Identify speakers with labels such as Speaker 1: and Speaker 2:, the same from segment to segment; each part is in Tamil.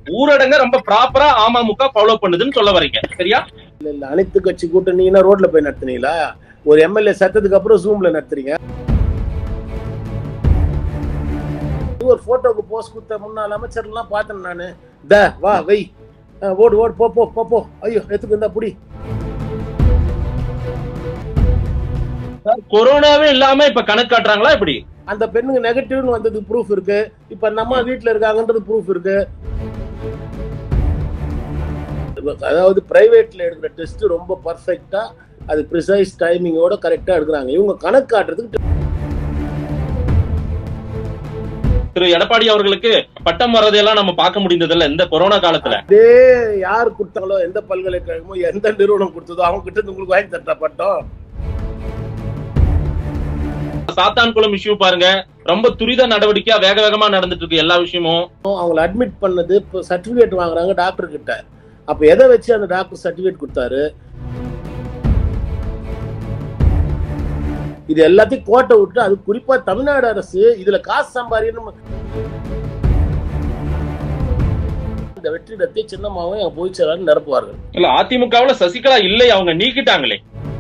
Speaker 1: ஊரடங்க ரொம்ப ப்ராப்பரா அமமுக ஃபாலோ பண்ணுதுன்னு சொல்ல வரீங்க சரியா
Speaker 2: இல்ல இல்ல அனைத்து கட்சி கூட்டணினா ரோட்ல போய் நடத்துனீங்களா ஒரு எம்எல்ஏ சத்தத்துக்கு அப்புறம் ஜூம்ல நடத்துறீங்க ஒரு போட்டோக்கு போஸ்ட் கொடுத்த முன்னாள் அமைச்சர்லாம் பார்த்தேன் நானு த வா வை அஹ், ஓடு ஓடு போ போ போ போ ஐயோ எத்துக்கு இருந்தா புடி
Speaker 1: கொரோனாவே இல்லாம இப்ப கணக்கு காட்டுறாங்களா இப்படி
Speaker 2: அந்த பெண்ணுக்கு நெகட்டிவ்னு வந்தது ப்ரூஃப் இருக்கு இப்ப நம்ம வீட்ல இருக்காங்கன்றது ப்ரூஃப் இருக்கு அதாவது பிரைவேட்ல எடுக்கிற டெஸ்ட் ரொம்ப பர்ஃபெக்ட்டா அது ப்ரிசைஸ் டைமிங்கோட கரெக்டா எடுக்கிறாங்க இவங்க கணக்கு காட்டுறதுக்கு
Speaker 1: திரு எடப்பாடி அவர்களுக்கு பட்டம் வர்றதையெல்லாம் நம்ம பார்க்க முடிந்ததில்ல இந்த கொரோனா காலத்துல
Speaker 2: அதே யார் கொடுத்தாங்களோ எந்த பல்கலைக்கழகமோ எந்த நிறுவனம் கொடுத்ததோ அவங்க கிட்ட இருந்து உங்களுக்கு வாங்கி தரட்டா பட்டம்
Speaker 1: சாத்தான்குளம் இஷ்யூ பாருங்க ரொம்ப துரித நடவடிக்கையா வேக வேகமா நடந்துட்டு இருக்கு எல்லா விஷயமும்
Speaker 2: அவங்கள அட்மிட் பண்ணது இப்போ சர்டிபிகேட் வாங்குறாங்க டாக்டர் கிட்ட அப்ப எதை வச்சு அந்த டாக்டர் சர்டிபிகேட் கொடுத்தாரு இது எல்லாத்தையும் கோட்டை விட்டு அது குறிப்பா தமிழ்நாடு அரசு இதுல காசு சம்பாதிக்கணும் இந்த வெற்றிடத்தை சின்னமாவும் எங்க பொதுச்செயலாளர் நிரப்புவார்கள்
Speaker 1: இல்ல அதிமுகவுல சசிகலா இல்லை அவங்க நீக்கிட்டாங்களே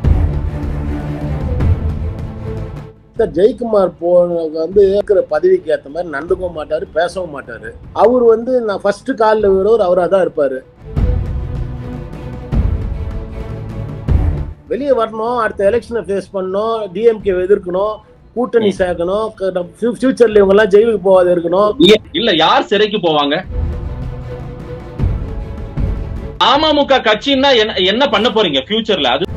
Speaker 2: சார் ஜெயக்குமார் போன வந்து இருக்கிற பதவிக்கு ஏற்ற மாதிரி நடந்துக்கவும் மாட்டாரு பேசவும் மாட்டாரு அவர் வந்து நான் ஃபர்ஸ்ட் காலில் விடுறவர் அவராக தான் இருப்பாரு வெளியே வரணும் அடுத்த எலெக்ஷனை ஃபேஸ் பண்ணணும் டிஎம்கே எதிர்க்கணும் கூட்டணி சேர்க்கணும் ஃபியூச்சர்ல இவங்க எல்லாம் ஜெயிலுக்கு போகாத இருக்கணும்
Speaker 1: இல்ல யார் சிறைக்கு போவாங்க அமமுக கட்சின்னா என்ன என்ன பண்ண போறீங்க ஃபியூச்சர்ல அது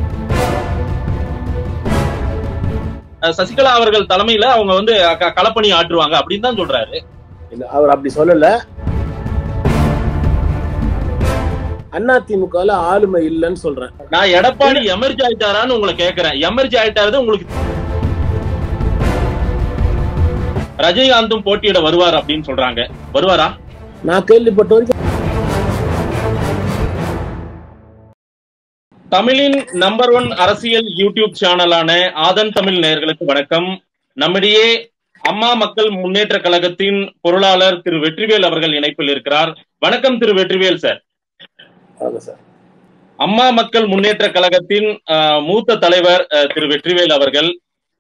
Speaker 1: அஹ் சசிகலா அவர்கள் தலைமையில அவங்க வந்து க- களப்பணி ஆற்றுவாங்க அப்படின்னு தான் சொல்றாரு
Speaker 2: இல்ல, அவர் அப்படி சொல்லல அதிமுகல ஆளுமை இல்லைன்னு சொல்றேன்
Speaker 1: நான் எடப்பாடி எமர்ஜி ஆயிட்டாரான்னு உங்களை கேக்குறேன் எமர்ஜி ஆயிட்டாரு உங்களுக்கு ரஜினிகாந்தும் போட்டியிட வருவார் அப்படின்னு சொல்றாங்க வருவாரா
Speaker 2: நான் கேள்விப்பட்ட வரைக்கும்
Speaker 1: தமிழின் நம்பர் ஒன் அரசியல் யூடியூப் சேனலான ஆதன் தமிழ் நேயர்களுக்கு வணக்கம் நம்மிடையே அம்மா மக்கள் முன்னேற்ற கழகத்தின் பொருளாளர் திரு வெற்றிவேல் அவர்கள் இணைப்பில் இருக்கிறார் வணக்கம் திரு வெற்றிவேல் சார்
Speaker 2: ஆமா சார்
Speaker 1: அம்மா மக்கள் முன்னேற்ற கழகத்தின் அஹ், மூத்த தலைவர் அஹ், திரு வெற்றிவேல் அவர்கள்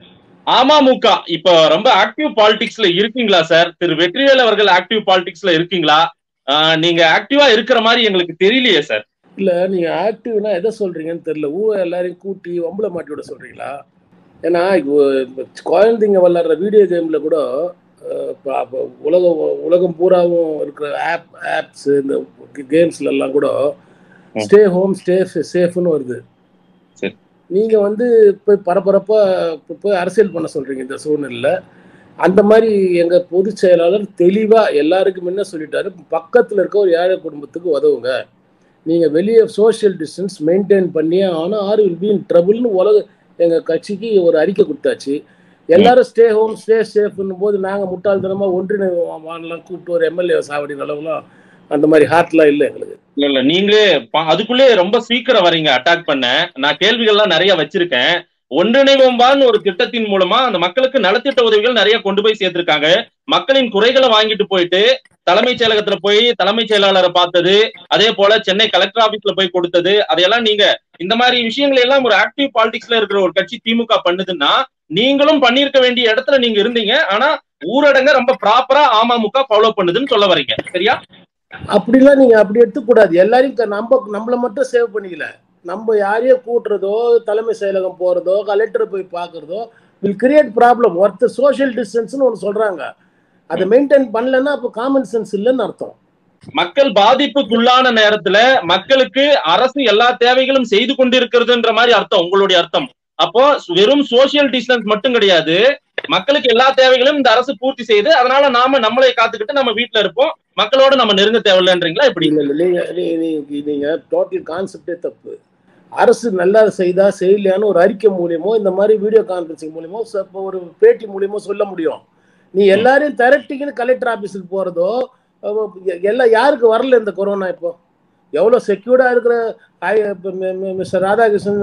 Speaker 1: அமமுக இப்ப ரொம்ப ஆக்டிவ் பாலிடிக்ஸ்ல இருக்கீங்களா சார் திரு வெற்றிவேல் அவர்கள் ஆக்டிவ் பாலிடிக்ஸ்ல இருக்கீங்களா அஹ், நீங்க ஆக்டிவா இருக்கிற மாதிரி எங்களுக்கு தெரியலையே சார்
Speaker 2: இல்ல நீங்க ஆக்டிவ்னா எதை சொல்றீங்கன்னு தெரியல ஊ எல்லாரையும் கூட்டி வம்புல மாட்டி விட சொல்றீங்களா ஏன்னா இப்போ இப்ப குழந்தைங்க விளாடுற வீடியோ கேம்ல கூட அஹ், இப்ப அப்ப உலகம் உலகம் பூராவும் இருக்கிற ஆப் ஆப்ஸ் இந்த கேம்ஸ்ல எல்லாம் கூட
Speaker 1: ம்.
Speaker 2: ஸ்டே ஹோம் ஸ்டே சேஃப்னு வருது
Speaker 1: சரி.
Speaker 2: நீங்க வந்து போய் பரபரப்பா இப்ப போய் அரசியல் பண்ண சொல்றீங்க இந்த சூழ்நிலையில அந்த மாதிரி எங்க பொதுச் செயலாளர் தெளிவா எல்லாருக்கும் என்ன சொல்லிட்டாரு பக்கத்துல இருக்க ஒரு ஏழை குடும்பத்துக்கு உதவுங்க நீங்க வெளியே சோஷியல் டிஸ்டன்ஸ் மெயின்டைன் பண்ணியே ஆனால் ஆர் வில் பி இன் ட்ரபுள்னு உலக எங்க கட்சிக்கு ஒரு அறிக்கை கொடுத்தாச்சு எல்லாரும் ஸ்டே ஹோம் ஸ்டே சேஃப்னும் போது நாங்க முட்டாள்தனமா ஒன்றிணை வாங்கலாம் கூப்பிட்டு ஒரு எம்எல்ஏ சாவடி அளவுலாம் அந்த மாதிரி ஹார்ட்லாம் இல்லை எங்களுக்கு
Speaker 1: இல்ல இல்ல நீங்களே ப- அதுக்குள்ளே ரொம்ப சீக்கிரம் வரீங்க அட்டாக் பண்ண நான் கேள்விகள்லாம் நிறைய வச்சிருக்கேன் ஒன்றிணைவோம்பான்னு ஒரு திட்டத்தின் மூலமா அந்த மக்களுக்கு நலத்திட்ட உதவிகள் நிறைய கொண்டு போய் சேர்த்திருக்காங்க மக்களின் குறைகளை வாங்கிட்டு போயிட்டு தலைமைச் செயலகத்துல போய் தலைமைச் செயலாளரை பார்த்தது அதே போல சென்னை கலெக்டர் ஆபீஸ்ல போய் கொடுத்தது அதையெல்லாம் நீங்க இந்த மாதிரி விஷயங்களை எல்லாம் ஒரு ஆக்டிவ் பாலிடிக்ஸ்ல இருக்கிற ஒரு கட்சி திமுக பண்ணுதுன்னா நீங்களும் பண்ணியிருக்க வேண்டிய இடத்துல நீங்க இருந்தீங்க ஆனா ஊரடங்க ரொம்ப ப்ராப்பரா அமமுக ஃபாலோ பண்ணுதுன்னு சொல்ல வரீங்க சரியா
Speaker 2: அப்படிலாம் நீங்க அப்படி எடுத்துக்கூடாது எல்லாரையும் க- நம்ம நம்மள மட்டும் சேவ் பண்ணிக்கல நம்ம யாரையோ கூட்டுறதோ தலைமை செயலகம் போறதோ கலெக்டர் போய் பார்க்கறதோ வில் கிரியேட் ப்ராப்ளம் ஒருத்தர் சோஷியல் டிஸ்டன்ஸ்னு ஒன்று சொல்றாங்க அதை மெயின்டைன் பண்ணலன்னா அப்போ காமன் சென்ஸ் இல்லைன்னு அர்த்தம்
Speaker 1: மக்கள் பாதிப்புக்குள்ளான நேரத்துல மக்களுக்கு அரசு எல்லா தேவைகளும் செய்து கொண்டிருக்கிறதுன்ற மாதிரி அர்த்தம் உங்களுடைய அர்த்தம் அப்போ வெறும் சோசியல் டிஸ்டன்ஸ் மட்டும் கிடையாது மக்களுக்கு எல்லா தேவைகளும் இந்த அரசு பூர்த்தி செய்து அதனால நாம நம்மளை காத்துக்கிட்டு நம்ம வீட்டுல இருப்போம் மக்களோட நம்ம நெருங்க தேவையில்லைன்றீங்களா இப்படி
Speaker 2: இல்ல இல்ல நீங்க நீ- நீ- நீங்க டோட்டல் கான்செப்டே தப்பு அரசு நல்லா செய்தா செய்யலையான்னு ஒரு அறிக்கை மூலியமோ இந்த மாதிரி வீடியோ கான்ஃபரன்சிங் மூலியமோ ச- இப்ப ஒரு பேட்டி மூலியமோ சொல்ல முடியும் நீ எல்லாரையும் திரட்டிக்கின்னு கலெக்டர் ஆபீஸுக்கு போறதோ அவ- எ- எல்லாம் யாருக்கு வரல இந்த கொரோனா இப்போ எவ்வளோ செக்யூர்டா இருக்கிற ஐ- இப்ப மி- மி- mister Radhakrishnan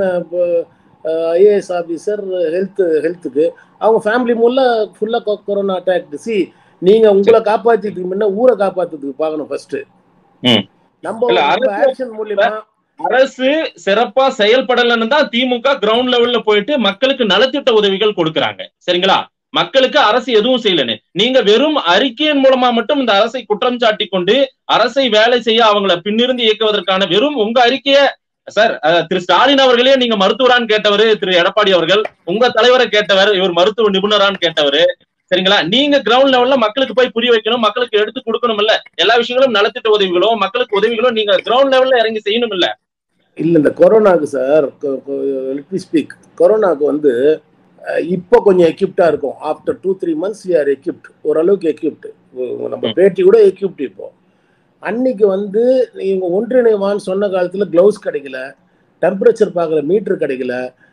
Speaker 2: IAS officer health ஹெல்த்துக்கு அவங்க ஃபேமிலி முல்ல ஃபுல்லா கொரோனா அட்டாக் சி நீங்க உங்களை காப்பாத்திட்டு முன்ன ஊரை காப்பாத்துறதுக்கு பார்க்கணும் ஃபர்ஸ்ட்
Speaker 1: ம்.
Speaker 2: நம்ம
Speaker 1: இல்ல,
Speaker 2: நம்ம
Speaker 1: அரசு-
Speaker 2: ஆக்ஷன் மூலியமா
Speaker 1: அரசு சிறப்பா செயல்படலன்னு தான் திமுக கிரவுண்ட் லெவல்ல போயிட்டு மக்களுக்கு நலத்திட்ட உதவிகள் கொடுக்கறாங்க சரிங்களா மக்களுக்கு அரசு எதுவும் செய்யலன்னு நீங்க வெறும் அறிக்கையின் மூலமா மட்டும் இந்த அரசை குற்றம் சாட்டி கொண்டு அரசை வேலை செய்ய அவங்கள பின்னிருந்து இயக்குவதற்கான வெறும் உங்க அறிக்கைய சார் அஹ், திரு ஸ்டாலின் அவர்களே நீங்க மருத்துவரான்னு கேட்டவர் திரு எடப்பாடி அவர்கள் உங்க தலைவரை கேட்டவர் இவர் மருத்துவ நிபுணரான்னு கேட்டவர் சரிங்களா நீங்க கிரவுண்ட் லெவல்ல மக்களுக்கு போய் புரிய வைக்கணும் மக்களுக்கு எடுத்து கொடுக்கணும் இல்ல எல்லா விஷயங்களும் நலத்திட்ட உதவிகளோ மக்களுக்கு உதவிகளோ நீங்க கிரவுண்ட் லெவல்ல இறங்கி செய்யணும் இல்ல
Speaker 2: இல்ல இந்த கொரோனாக்கு சார் லெட் மீ ஸ்பீக் கொரோனாக்கு வந்து அஹ், இப்போ கொஞ்சம் எக்யூப்டா இருக்கும் after two three months we are equipped ஓரளவுக்கு எக்யூப்ட் நம்ம பேட்டி கூட எக்யூப்ட் இப்போ அன்னைக்கு வந்து இவங்க ஒன்றிணைவான்னு சொன்ன காலத்துல கிளவுஸ் கிடைக்கல டெம்பரேச்சர் பார்க்குற மீட்டர் கிடைக்கல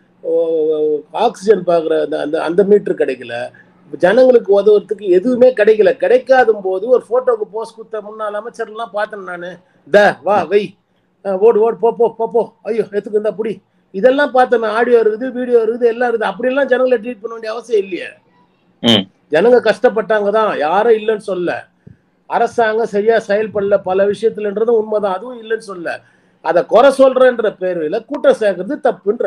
Speaker 2: ஆக்சிஜன் பார்க்குற அந்த அந்த அந்த மீட்டர் கிடைக்கல ஜனங்களுக்கு உதவுறதுக்கு எதுவுமே கிடைக்கல கிடைக்காத போது ஒரு போட்டோக்கு போஸ்ட் கொடுத்த முன்னாள் அமைச்சர்லாம் பார்த்தேன் நான் த வா வை அஹ் ஓடு ஓடு போ போ போ போ ஐயோ எத்துக்கு இருந்தா புடி இதெல்லாம் பார்த்தோம் ஆடியோ இருக்குது வீடியோ இருக்குது எல்லாம் இருக்குது அப்படியெல்லாம் ஜனங்களை ட்ரீட் பண்ண வேண்டிய அவசியம் இல்லையே
Speaker 1: ம்.
Speaker 2: ஜனங்க கஷ்டப்பட்டாங்க தான் யாரும் இல்லைன்னு சொல்ல அரசாங்கம் சரியா செயல்படல பல விஷயத்துலன்றதும் உண்மைதான் அதுவும் இல்லைன்னு சொல்ல அதை குறை சொல்றேன்ற பேருல கூட்டம் சேர்க்கறது தப்புன்ற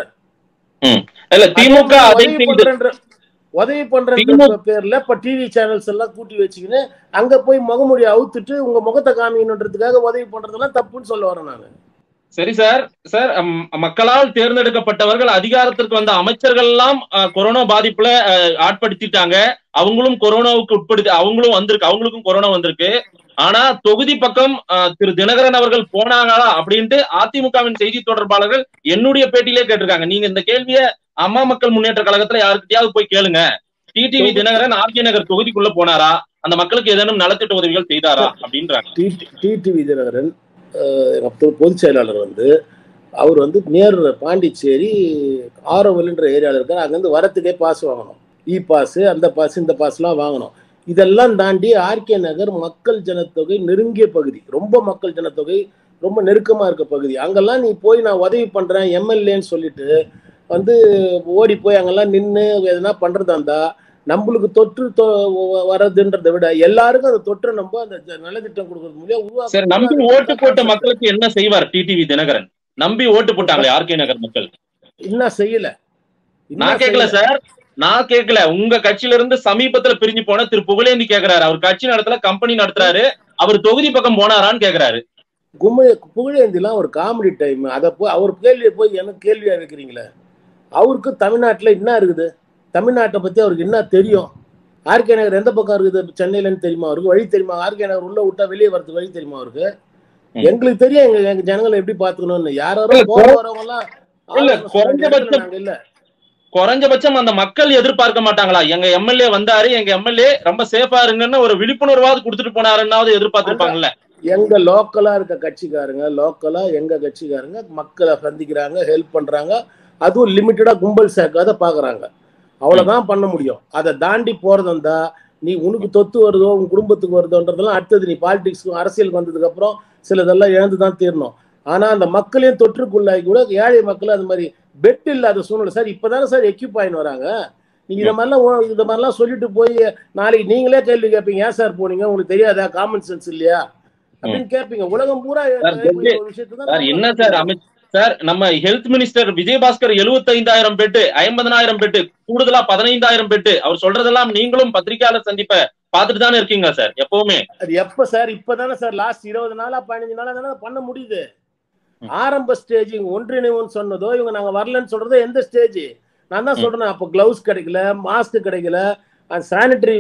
Speaker 1: இல்ல திமுக அதை
Speaker 2: உதவி
Speaker 1: செய்து
Speaker 2: பண்றேன்ற உதவி பண்றன்ற
Speaker 1: திமுக
Speaker 2: பேர்ல இப்ப டிவி சேனல்ஸ் எல்லாம் கூட்டி வச்சுக்கின்னு அங்க போய் முகமூடி அவுத்துட்டு உங்க முகத்தை காமிக்கணுன்றதுக்காக உதவி பண்றதெல்லாம் தப்புன்னு சொல்ல வரேன் நான்
Speaker 1: சரி சார் சார் அம், மக்களால் தேர்ந்தெடுக்கப்பட்டவர்கள் அதிகாரத்திற்கு வந்த அமைச்சர்கள் எல்லாம் அஹ், கொரோனா பாதிப்புல அஹ், ஆட்படுத்திட்டாங்க அவங்களும் கொரோனாவுக்கு உட்படுத்தி அவங்களும் வந்திருக்கு அவங்களுக்கும் கொரோனா வந்திருக்கு ஆனா தொகுதி பக்கம் அஹ், திரு தினகரன் அவர்கள் போனாங்களா அப்படின்ட்டு அதிமுகவின் செய்தி தொடர்பாளர்கள் என்னுடைய பேட்டியிலே கேட்டிருக்காங்க நீங்க இந்த கேள்விய அம்மா மக்கள் முன்னேற்ற கழகத்துல யாருக்கிட்டயாவது போய் கேளுங்க டிடிவி தினகரன் ஆர்கே நகர் தொகுதிக்குள்ள போனாரா அந்த மக்களுக்கு ஏதேனும் நலத்திட்ட உதவிகள் செய்தாரா அப்படின்றாங்க
Speaker 2: டிடிவி தினகரன் அஹ், எங்க பொ- பொதுச் செயலாளர் வந்து அவர் வந்து நேர் பாண்டிச்சேரி ஆரோவல்ன்ற ஏரியாவில் இருக்கார் அங்கேருந்து வரத்துக்கே பாஸ் வாங்கணும் இ பாஸ் அந்த பாஸ் இந்த பாஸ்லாம் வாங்கணும் இதெல்லாம் தாண்டி ஆர்கே நகர் மக்கள் ஜனத்தொகை நெருங்கிய பகுதி ரொம்ப மக்கள் ஜனத்தொகை ரொம்ப நெருக்கமாக இருக்க பகுதி அங்கெல்லாம் நீ போய் நான் உதவி பண்ணுறேன் எம்எல்ஏன்னு சொல்லிட்டு வந்து ஓடி போய் அங்கெல்லாம் நின்று எதனா பண்ணுறதா இருந்தா நம்மளுக்கு தொற்று தொ- வ- வர்றதுன்றதை விட எல்லாருக்கும் அந்த தொற்றை நம்ம அந்த ஜ- நலத்திட்டம் கொடுக்கறது மூலியம் உருவாக்க
Speaker 1: சரி நம்பி ஓட்டு போட்ட மக்களுக்கு என்ன செய்வார் டிடிவி தினகரன் நம்பி ஓட்டு போட்டாங்களே ஆர்கே நகர் மக்கள்
Speaker 2: என்ன செய்யல என்ன
Speaker 1: நான் கேட்கல
Speaker 2: செய்யல?
Speaker 1: சார் நான் கேட்கல உங்க கட்சியில இருந்து சமீபத்துல பிரிஞ்சு போன திரு புகழேந்தி கேக்குறாரு அவர் கட்சி நடத்தல கம்பெனி நடத்துறாரு அவர் தொகுதி பக்கம் போனாரான்னு கேக்குறாரு
Speaker 2: கும்ம புகழேந்திலாம் ஒரு காமெடி டைம் அதை போய் அவர் கேள்வியை போய் எனக்கு கேள்வியா வைக்கிறீங்களே அவருக்கு தமிழ்நாட்டுல என்ன இருக்குது தமிழ்நாட்டை பத்தி அவருக்கு என்ன தெரியும் ஆர்கே நகர் எந்த பக்கம் இருக்குது சென்னையிலன்னு தெரியுமா அவருக்கு வழி தெரியுமா ஆர்கே நகர் உள்ள விட்டா வெளியே வரதுக்கு வழி தெரியுமா அவருக்கு
Speaker 1: ம்.
Speaker 2: எங்களுக்கு தெரியும் எங்க எங்க ஜனங்களை எப்படி பாத்துக்கணும்னு யாரோ
Speaker 1: இல்ல,
Speaker 2: போற
Speaker 1: குறை-
Speaker 2: வரவங்க எல்லாம்
Speaker 1: இல்ல,
Speaker 2: ஆலோசனை சொல்ல வேண்டிய இடத்துல
Speaker 1: குறைஞ்சபட்சம்
Speaker 2: நாங்க இல்ல
Speaker 1: குறைஞ்சபட்சம் அந்த மக்கள் எதிர்பார்க்க மாட்டாங்களா எங்க எம்எல்ஏ வந்தாரு எங்க எம்எல்ஏ ரொம்ப சேஃபா இருங்கன்னு ஒரு விழிப்புணர்வாவது கொடுத்துட்டு போனாருன்னாவது எதிர்பார்த்திருப்பாங்கல்ல
Speaker 2: எங்க லோக்கலா இருக்க கட்சிக்காரங்க லோக்கலா எங்க கட்சிக்காரங்க மக்களை சந்திக்கிறாங்க ஹெல்ப் பண்றாங்க அதுவும் லிமிட்டடா கும்பல் சேர்க்காத பாக்குறாங்க அவ்வளவுதான் பண்ண முடியும் அதை தாண்டி போறது இருந்தா நீ உனக்கு தொத்து வருதோ உன் குடும்பத்துக்கு வருதோன்றதெல்லாம் அடுத்தது நீ பாலிடிக்ஸ்க்கு அரசியலுக்கு வந்ததுக்கு அப்புறம் சிலதெல்லாம் இழந்து தான் தீரணும் ஆனா அந்த மக்களையும் தொற்றுக்குள்ளாகி கூட ஏழை மக்கள் அது மாதிரி பெட் இல்லாத சூழ்நிலை சார் இப்பதானே சார் எக்யூப் ஆயின்னு வராங்க நீங்க இத மாதிரிலாம் உ- இத மாதிரிலாம் சொல்லிட்டு போய் நாளைக்கு நீங்களே கேள்வி கேட்பீங்க ஏன் சார் போனீங்க உங்களுக்கு தெரியாதா காமன் சென்ஸ் இல்லையா அப்படின்னு கேட்பீங்க உலகம் பூரா
Speaker 1: சார்,
Speaker 2: இந்த ஒரு விஷயத்தை தான்
Speaker 1: சார் என்ன சார் அமித் சார் நம்ம ஹெல்த் மினிஸ்டர் விஜயபாஸ்கர் 75000 பெட்டு ஐம்பதனாயிரம் பெட்டு கூடுதலா பதினைந்தாயிரம் பெட்டு அவர் சொல்றதெல்லாம் நீங்களும் பத்திரிகையாளர் சந்திப்ப பார்த்துட்டு தானே இருக்கீங்க சார் எப்பவுமே
Speaker 2: அது எப்ப சார் இப்பதானே சார் லாஸ்ட் இருபது நாளா பதினஞ்சு நாளா தானே பண்ண முடியுது
Speaker 1: ம்.
Speaker 2: ஆரம்ப ஸ்டேஜ் ஒன்றிணைவுன்னு சொன்னதோ இவங்க நாங்க வரலன்னு சொல்றதோ எந்த ஸ்டேஜ் நான் தான்
Speaker 1: ம்.
Speaker 2: சொல்றேன் அப்போ கிளவுஸ் கிடைக்கல மாஸ்க் கிடைக்கல சானிட்டரி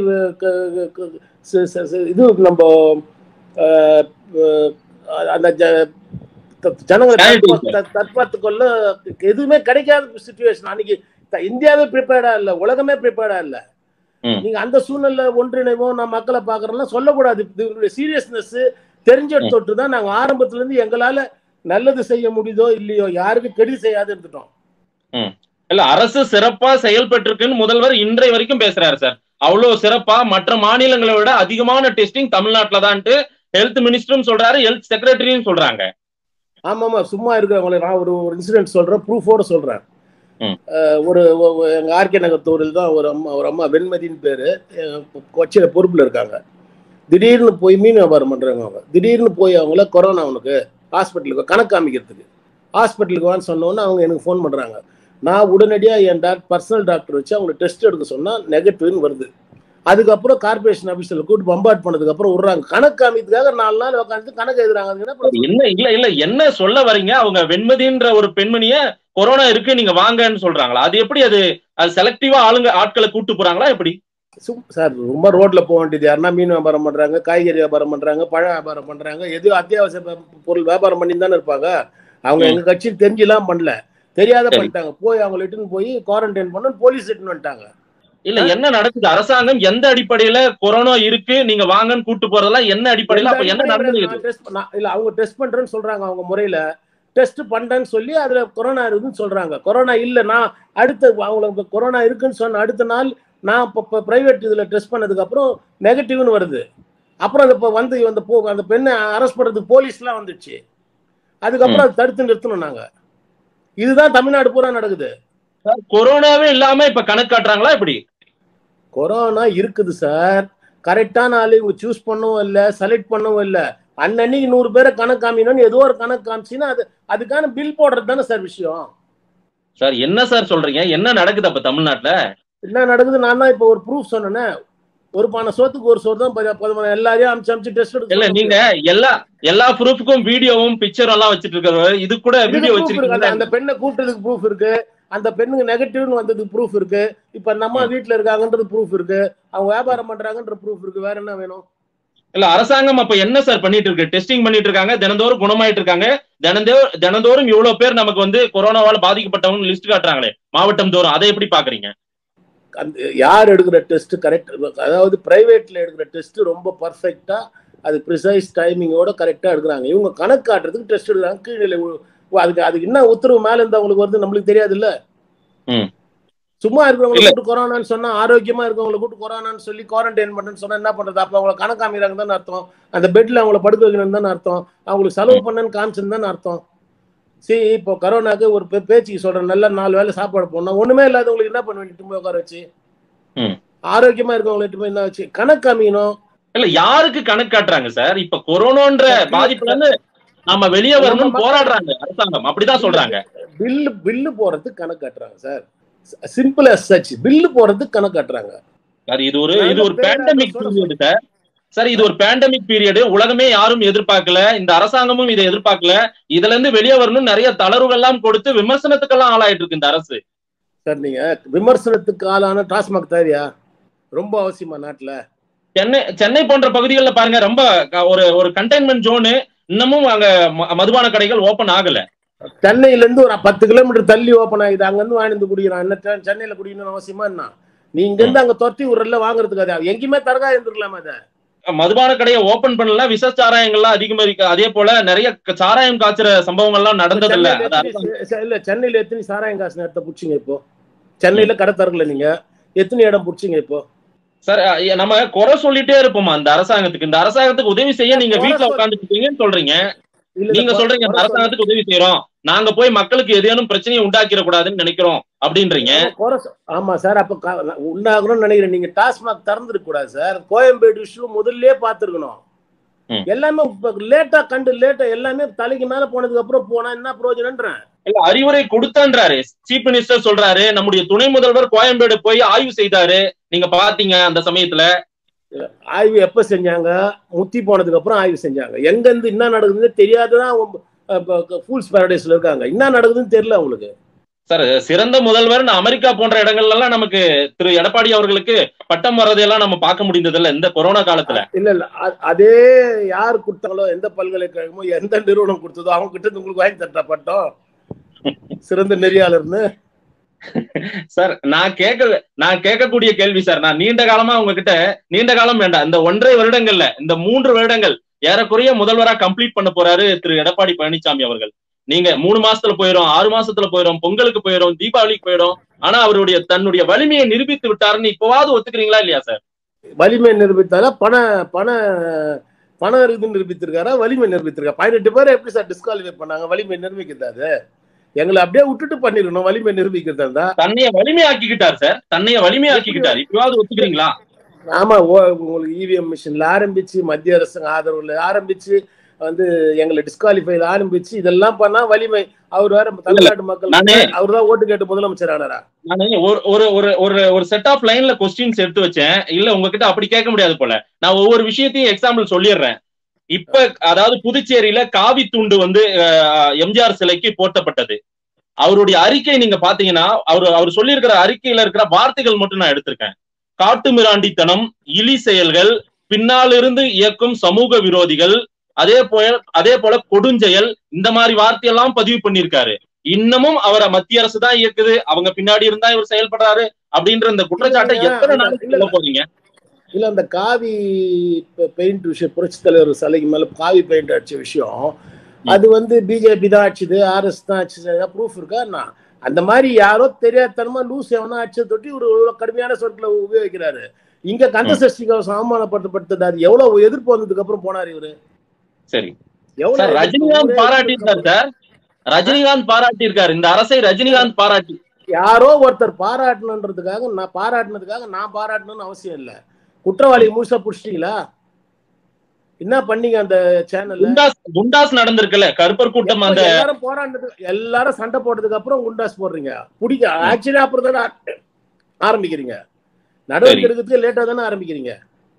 Speaker 2: இது நம்ம அஹ், அஹ், அந்த ஜ- த- ஜனங்களை
Speaker 1: Sanitary,
Speaker 2: தற்பா- த- தற்பாத்து கொள்ள எதுவுமே கிடைக்காத சுச்சுவேஷன் அன்னைக்கு த- இந்தியாவே ப்ரிப்பேர்டா இல்ல உலகமே ப்ரிப்பேர்டா இல்ல
Speaker 1: ம்.
Speaker 2: நீங்க அந்த சூழ்நிலை ஒன்றிணைவோம் நான் மக்களை பாக்குறோம்னா சொல்லக்கூடாது இதனுடைய சீரியஸ்னஸ் தெரிஞ்ச
Speaker 1: ம்.
Speaker 2: தொட்டு தான் நாங்க ஆரம்பத்துல இருந்து எங்களால நல்லது செய்ய முடியுதோ இல்லையோ யாருக்கும் கெடுதி செய்யாது இருந்துட்டோம்
Speaker 1: இல்ல அரசு சிறப்பா செயல்பட்டிருக்குன்னு முதல்வர் இன்றைய வரைக்கும் பேசுறாரு சார் அவ்வளவு சிறப்பா மற்ற மாநிலங்களை விட அதிகமான டெஸ்டிங் தமிழ்நாட்டுல தான்ட்டு ஹெல்த் மினிஸ்டரும் சொல்றாரு ஹெல்த் செக்ரட்டரியும் சொல்றாங்க
Speaker 2: ஆமா ஆமா சும்மா இருக்கிறவங்களை நான் ஒரு ஒரு இன்சிடென்ட் சொல்றேன் ப்ரூஃபோட சொல்றேன்
Speaker 1: ம்.
Speaker 2: அஹ், ஒரு ஒ- ஒ- எங்க ஆர்கே நகர் தொகுதியில் தான் ஒரு அம்மா ஒரு அம்மா வெண்மதின்னு பேரு அஹ், கொச்சியில பொறுப்புல இருக்காங்க திடீர்னு போய் மீன் வியாபாரம் பண்றாங்க அவங்க திடீர்னு போய் அவங்கள கொரோனா அவனுக்கு ஹாஸ்பிட்டலுக்கு கணக்கு காமிக்கிறதுக்கு ஹாஸ்பிட்டலுக்கு வான்னு சொன்னோன்னே அவங்க எனக்கு ஃபோன் பண்றாங்க நான் உடனடியாக என் டாக்டர் பர்சனல் டாக்டர் வச்சு அவங்களை டெஸ்ட் எடுக்க சொன்னா நெகட்டிவ்னு வருது அதுக்கப்புறம் கார்பரேஷன் ஆஃபீஸில் கூட்டு பம்பாட் பண்ணதுக்கு அப்புறம் விடுறாங்க கணக்கு காமிக்கிறதுக்காக நாலு நாள் உட்காந்து கணக்கு எழுதுறாங்க அதுக்கு என்ன பிரச்சனை?
Speaker 1: என்ன இல்ல இல்ல என்ன சொல்ல வரீங்க அவங்க வெண்மதின்ற ஒரு பெண்மணிய கொரோனா இருக்கு நீங்க வாங்கன்னு சொல்றாங்களா அது எப்படி அது அது செலக்டிவா ஆளுங்க ஆட்களை கூட்டு போறாங்களா எப்படி
Speaker 2: சும் சார் ரொம்ப ரோட்ல போக வேண்டியது யாருன்னா மீன் வியாபாரம் பண்றாங்க காய்கறி வியாபாரம் பண்றாங்க பழ வியாபாரம் பண்றாங்க எது அத்தியாவசிய ப- பொருள் வியாபாரம் பண்ணி தானே இருப்பாங்க அவங்க
Speaker 1: ம்.
Speaker 2: எங்க கட்சியில் தெரிஞ்சுலாம் பண்ணல தெரியாத
Speaker 1: சரி.
Speaker 2: பண்ணிட்டாங்க போய் அவங்களை இட்டுன்னு போய் குவாரண்டைன் பண்ண போலீஸ் இட்டுன்னு வந்துட்டாங்க
Speaker 1: இல்ல என்ன நடக்குது அரசாங்கம் எந்த அடிப்படையில கொரோனா இருக்கு நீங்க வாங்கன்னு கூட்டு போறதெல்லாம் என்ன அடிப்படையில அப்ப என்ன நடந்தது
Speaker 2: நான் test பண்ண- இல்ல அவங்க டெஸ்ட் பண்றேன்னு சொல்றாங்க அவங்க முறையில டெஸ்ட் பண்றேன்னு சொல்லி அதுல கொரோனா இருக்குன்னு சொல்றாங்க கொரோனா இல்ல நான் அடுத்த அவங்களுக்கு கொரோனா இருக்குன்னு சொன்ன அடுத்த நாள் நான் இப்போ பிரைவேட் இதுல டெஸ்ட் பண்ணதுக்கு அப்புறம் நெகட்டிவ்னு வருது அப்புறம் அந்த இப்போ வந்து அந்த போ அந்த பெண்ணை அரெஸ்ட் பண்றதுக்கு போலீஸ்லாம் வந்துச்சு அதுக்கப்புறம் அதை தடுத்து நிறுத்தணும் நாங்க இதுதான் தமிழ்நாடு பூரா நடக்குது
Speaker 1: கொரோனாவே இல்லாம இப்ப கணக்கு காட்டுறாங்களா இப்படி
Speaker 2: கொரோனா இருக்குது சார் கரெக்டான ஆளு இவங்க சூஸ் பண்ணவும் இல்லை செலக்ட் பண்ணவும் இல்லை அன்னன்னைக்கு நூறு பேரை கணக்கு காமிக்கணும்னு ஏதோ ஒரு கணக்கு காமிச்சின்னா அது அதுக்கான பில் போடுறது தானே சார் விஷயம்
Speaker 1: சார் என்ன சார் சொல்றீங்க என்ன நடக்குது அப்ப தமிழ்நாட்டுல
Speaker 2: என்ன நடக்குது நான் தான் இப்போ ஒரு ப்ரூஃப் சொன்னேனே ஒரு பானை சோத்துக்கு ஒரு சோறு தான் பதி- பதிமூணு எல்லாரையும் அமிச்சு அமிச்சு டெஸ்ட் எடுக்க
Speaker 1: இல்ல நீங்க எல்லா எல்லா ப்ரூஃப்க்கும் வீடியோவும் பிக்சரும் எல்லாம் வச்சிட்டு இருக்கிறவர் இது கூட வீடியோ
Speaker 2: proof இருக்கு. அந்த-
Speaker 1: வச்சிருக்கீங்க
Speaker 2: அந்த பெண்ணை கூப்பிட்டதுக்கு ப்ரூஃப் இருக்கு அந்த பெண்ணுக்கு நெகட்டிவ்னு வந்ததுக்கு ப்ரூஃப் இருக்கு இப்ப அந்த அம்மா வீட்டுல இருக்காங்கன்றது ப்ரூஃப் இருக்கு அவங்க வியாபாரம் பண்றாங்கன்ற ப்ரூஃப் இருக்கு வேற என்ன வேணும்
Speaker 1: இல்ல அரசாங்கம் அப்ப என்ன சார் பண்ணிட்டு இருக்கு டெஸ்டிங் பண்ணிட்டு இருக்காங்க தினந்தோறும் குணமாயிட்டு இருக்காங்க தினந்தோ தினந்தோறும் இவ்வளவு பேர் நமக்கு வந்து கொரோனாவால பாதிக்கப்பட்டவங்க லிஸ்ட் காட்டுறாங்களே மாவட்டம் தோறும் அதை எப்படி பாக்குறீங்க
Speaker 2: அந்த யார் எடுக்கிற டெஸ்ட் கரெக்ட் அதாவது பிரைவேட்ல எடுக்கிற டெஸ்ட் ரொம்ப பர்ஃபெக்டா அது ப்ரிசைஸ் டைமிங்கோட கரெக்டா எடுக்கிறாங்க இவங்க கணக்கு காட்டுறதுக்கு டெஸ்ட் எடுக்கிறாங்க கீழே உ- உ- அதுக்கு அதுக்கு என்ன உத்தரவு மேல இருந்து அவங்களுக்கு வருது நம்மளுக்கு தெரியாது இல்ல
Speaker 1: ம்.
Speaker 2: சும்மா இருக்கிறவங்களை
Speaker 1: இல்ல.
Speaker 2: கூட்டு கொரோனான்னு சொன்னா ஆரோக்கியமா இருக்கவங்களை கூட்டு கொரோனான்னு சொல்லி குவாரண்டைன் பண்ணுன்னு சொன்னா என்ன பண்றது அப்ப அவங்களை கணக்கு காமிக்கிறாங்க தானே அர்த்தம் அந்த பெட்ல அவங்கள படுக்க வைக்கணும் தானே அர்த்தம் அவங்களுக்கு செலவு பண்ணன்னு காமிச்சுன்னு தானே அர்த்தம் சரி இப்போ கரோனாக்கு ஒரு பே- பேச்சுக்கு சொல்றேன் நல்ல நாலு வேளை சாப்பாடு போடணும் ஒண்ணுமே இல்லாதவங்களுக்கு என்ன பண்ண வேண்டிட்டு போய் உட்கார வச்சு
Speaker 1: ம்.
Speaker 2: ஆரோக்கியமா இருக்கவங்கள்ட்ட போய் என்ன வச்சு கணக்கு காமிக்கணும்
Speaker 1: இல்ல யாருக்கு கணக்கு காட்டுறாங்க சார் இப்ப கொரோனான்ற பாதிப்புல இருந்து நாம வெளியே வரணும்னு போராடுறாங்க அரசாங்கம் அப்படிதான் சொல்றாங்க
Speaker 2: பில்லு பில்லு போறதுக்கு கணக்கு காட்டுறாங்க sir simple as such bill போறதுக்கு கணக்கு காட்டுறாங்க
Speaker 1: சார் இது ஒரு
Speaker 2: நான்
Speaker 1: இது ஒரு
Speaker 2: பேர
Speaker 1: பேண்டமிக்
Speaker 2: சொல்ல
Speaker 1: பீரியட் சார் சார் இது ஒரு பேண்டமிக் பீரியட் உலகமே யாரும் எதிர்பார்க்கல இந்த அரசாங்கமும் இதை எதிர்பார்க்கல இதுல இருந்து வெளியே வரணும் நிறைய தளர்வுகள் எல்லாம் கொடுத்து விமர்சனத்துக்கெல்லாம் ஆளாயிட்டு இருக்கு இந்த அரசு
Speaker 2: சார் நீங்க விமர்சனத்துக்கு ஆளான டாஸ்மாக் தயாரியா ரொம்ப அவசியமா நாட்டுல
Speaker 1: சென்னை சென்னை போன்ற பகுதிகளில் பாருங்க ரொம்ப க- ஒரு ஒரு கண்டெய்ன்மெண்ட் ஜோனு இன்னமும் அங்க ம- மதுபான கடைகள் ஓபன் ஆகல
Speaker 2: சென்னையில இருந்து ஒரு பத்து கிலோமீட்டர் தள்ளி ஓப்பன் ஆகுது அங்க இருந்து வாங்கிட்டு குடிக்கிறான் என்ன செ- சென்னையில குடிக்கணும்னு அவசியமா என்ன நீ இங்க இருந்து அங்க தொட்டி விடுறல வாங்குறதுக்கு அது எங்கேயுமே தரகா இருந்திருக்கலாமா அதை
Speaker 1: மதுபான கடையை ஓபன் பண்ணல விச சாராயங்கள்லாம் அதிகமா இருக்கு அதே போல நிறைய க- சாராயம் காய்ச்சுற சம்பவங்கள்லாம் நடந்தது இல்ல
Speaker 2: சென்னையில
Speaker 1: அது
Speaker 2: எத்தனை- செ- இல்ல சென்னையில எத்தனை சாராயம் காசு நேரத்தை புடிச்சிங்க இப்போ சென்னையில கடை தரல நீங்க எத்தனை இடம் புடிச்சிங்க இப்போ
Speaker 1: சார் அ- நம்ம குறை சொல்லிட்டே இருப்போமா இந்த அரசாங்கத்துக்கு இந்த அரசாங்கத்துக்கு உதவி செய்ய நீங்க
Speaker 2: குறை
Speaker 1: வீட்டுல
Speaker 2: சொல்-
Speaker 1: உட்காந்துட்டு இருக்கீங்கன்னு சொல்றீங்க
Speaker 2: இல்ல,
Speaker 1: நீங்க
Speaker 2: இல்ல,
Speaker 1: சொல்றீங்க இந்த
Speaker 2: குறை சொல்ல-
Speaker 1: அரசாங்கத்துக்கு உதவி செய்யறோம் நாங்க போய் மக்களுக்கு ஏதேனும் பிரச்சனையை உண்டாக்கிட கூடாதுன்னு நினைக்கிறோம் அப்படின்றீங்க
Speaker 2: குறை சொ- ஆமா சார் அப்ப க- உண்டாகணும்னு நினைக்கிறேன் நீங்க டாஸ்மாக் திறந்துருக்க கூடாது சார் கோயம்பேடு இஷ்யூ முதல்லயே பாத்துருக்கணும்
Speaker 1: ம்.
Speaker 2: எல்லாமே லேட்டா கண்டு லேட்டா எல்லாமே தலைக்கு மேல போனதுக்கு அப்புறம் போனா என்ன பிரயோஜனம்ன்றேன்
Speaker 1: இல்ல அறிவுரை கொடுத்தன்றாரு சீஃப் மினிஸ்டர் சொல்றாரு நம்முடைய துணை முதல்வர் கோயம்பேடு போய் ஆய்வு செய்தாரு நீங்க பாத்தீங்க அந்த சமயத்துல
Speaker 2: ஆய்வு எப்ப செஞ்சாங்க முத்தி போனதுக்கு அப்புறம் ஆய்வு செஞ்சாங்க எங்க இருந்து என்ன நடக்குதுன்னு தெரியாததான் ஃபூல்ஸ் பாரடைஸ்ல இருக்காங்க என்ன நடக்குதுன்னு தெரியல அவங்களுக்கு
Speaker 1: சார் சிறந்த முதல்வர் அமெரிக்கா போன்ற இடங்கள்ல எல்லாம் நமக்கு திரு எடப்பாடி அவர்களுக்கு பட்டம் வர்றதையெல்லாம் நம்ம பார்க்க முடிந்தது இல்ல இந்த கொரோனா காலத்துல
Speaker 2: இல்ல இல்ல அ- அதே யார் கொடுத்தாங்களோ எந்த பல்கலைக்கழகமோ எந்த நிறுவனம் கொடுத்ததோ அவங்க கிட்ட இருந்து உங்களுக்கு வாங்கி தட்டா பட்டம் சிறந்த நெறியாளர்னு
Speaker 1: சார் நான் கேட்க நான் கேட்கக்கூடிய கேள்வி சார் நான் நீண்ட காலமா உங்ககிட்ட நீண்ட காலம் வேண்டாம் இந்த ஒன்றரை வருடங்கள்ல இந்த மூன்று வருடங்கள் ஏறக்குறைய முதல்வரா கம்ப்ளீட் பண்ண போறாரு திரு எடப்பாடி பழனிசாமி அவர்கள் நீங்க மூணு மாசத்துல போயிரும் ஆறு மாசத்துல போயிரும் பொங்கலுக்கு போயிரும் தீபாவளிக்கு போயிரும் ஆனா அவருடைய தன்னுடைய வலிமையை நிரூபித்து விட்டாருன்னு இப்பவாவது ஒத்துக்கிறீங்களா இல்லையா சார்
Speaker 2: வலிமை நிரூபித்தால பண பண பணம் இருக்குதுன்னு நிரூபித்திருக்காரா வலிமை நிரூபித்திருக்கா பதினெட்டு பேரை எப்படி சார் டிஸ்குவாலிஃபை பண்ணாங்க வலிமை நிரூபிக்கிறது அது எங்களை அப்படியே விட்டுட்டு பண்ணிருக்கணும் வலிமை நிரூபிக்கிறதா இருந்தா
Speaker 1: தன்னைய வலிமையாக்கிக்கிட்டார் சார் தன்னைய வலிமையாக்கிக்கிட்டார் இப்பவாவது ஒத்துக்கிறீங்களா
Speaker 2: ஆமா ஓ- உங்களுக்கு இவிஎம் மிஷின்ல ஆரம்பிச்சு மத்திய அரசு ஆதரவுல ஆரம்பிச்சு வந்து எங்களை டிஸ்குவாலிஃபைல ஆரம்பிச்சு இதெல்லாம் பண்ணா வலிமை அவர் வேற தமிழ்நாட்டு மக்கள்
Speaker 1: நானே-
Speaker 2: அவர் தான் ஓட்டு கேட்டு முதலமைச்சர் ஆனாரா
Speaker 1: நானு ஒரு ஒரு ஒரு ஒரு ஒரு செட் ஆஃப் லைன்ல கொஸ்டின்ஸ் எடுத்து வச்சேன் இல்ல உங்ககிட்ட அப்படி கேட்க முடியாது போல நான் ஒவ்வொரு விஷயத்தையும் எக்ஸாம்பிள் சொல்லிடுறேன் இப்ப அதாவது புதுச்சேரியில காவி துண்டு வந்து அஹ், எம்ஜிஆர் சிலைக்கு போர்த்தப்பட்டது அவருடைய அறிக்கை நீங்க பாத்தீங்கன்னா அவர் அவர் சொல்லியிருக்கிற அறிக்கையில இருக்கிற வார்த்தைகள் மட்டும் நான் எடுத்திருக்கேன் காட்டுமிராண்டித்தனம் இழி செயல்கள் பின்னாலிருந்து இயக்கும் சமூக விரோதிகள் அதே போல அதே போல கொடுஞ்செயல் இந்த மாதிரி வார்த்தையெல்லாம் பதிவு பண்ணியிருக்காரு இன்னமும் அவரை மத்திய அரசு தான் இயக்குது அவங்க பின்னாடி இருந்தா இவர் செயல்படுறாரு அப்படின்ற இந்த குற்றச்சாட்டை
Speaker 2: இல்ல,
Speaker 1: எத்தனை
Speaker 2: இல்ல,
Speaker 1: நாளைக்கு
Speaker 2: இல்ல.
Speaker 1: சொல்ல போறீங்க
Speaker 2: இல்ல அந்த காவி பெயிண்ட் விஷயம் புரட்சி தலைவர் சிலைக்கு மேல காவி பெயிண்ட் அடிச்ச விஷயம் அது வந்து பிஜேபி தான் அடிச்சது ஆர்எஸ் தான் அடிச்சது ப்ரூஃப் இருக்கா நான் அந்த மாதிரி யாரோ தெரியாதனமா லூஸ் எவனா அடிச்சதை தொட்டி ஒரு இவ்வளவு கடுமையான சொற்களை உபயோகிக்கிறாரு இங்க கந்த சஷ்டி கவசம் அவமானப்படுத்தப்பட்டது அது எவ்வளவு எதிர்ப்பு வந்ததுக்கு அப்புறம் போனார் இவரு
Speaker 1: சரி
Speaker 2: எவ்வளவு
Speaker 1: சார்
Speaker 2: எதிர்ப்பு?
Speaker 1: ரஜினிகாந்த்
Speaker 2: ஊரே
Speaker 1: பாராட்டியிருக்காரு சார் ரஜினிகாந்த் பாராட்டியிருக்காரு இந்த அரசை ரஜினிகாந்த் பாராட்டி
Speaker 2: யாரோ ஒருத்தர் பாராட்டணுன்றதுக்காக நான் பாராட்டினதுக்காக நான் பாராட்டணும்னு அவசியம் இல்ல குற்றவாளி முழுசா புடிச்சிட்டீங்களா என்ன பண்ணீங்க அந்த சேனல்ல
Speaker 1: குண்டாஸ் குண்டாஸ் நடந்திருக்குல்ல கருப்பர் கூட்டம் அந்த
Speaker 2: எல்லாரும் போராண்டது எல்லாரும் சண்டை போட்டதுக்கு அப்புறம் குண்டாஸ் போடுறீங்க பிடிக்க ஆக்சுவலி அப்புறம் தானே ஆ- ஆரம்பிக்கிறீங்க நடவடிக்கை எடுக்கிறதுக்கு லேட்டா தானே ஆரம்பிக்கிறீங்க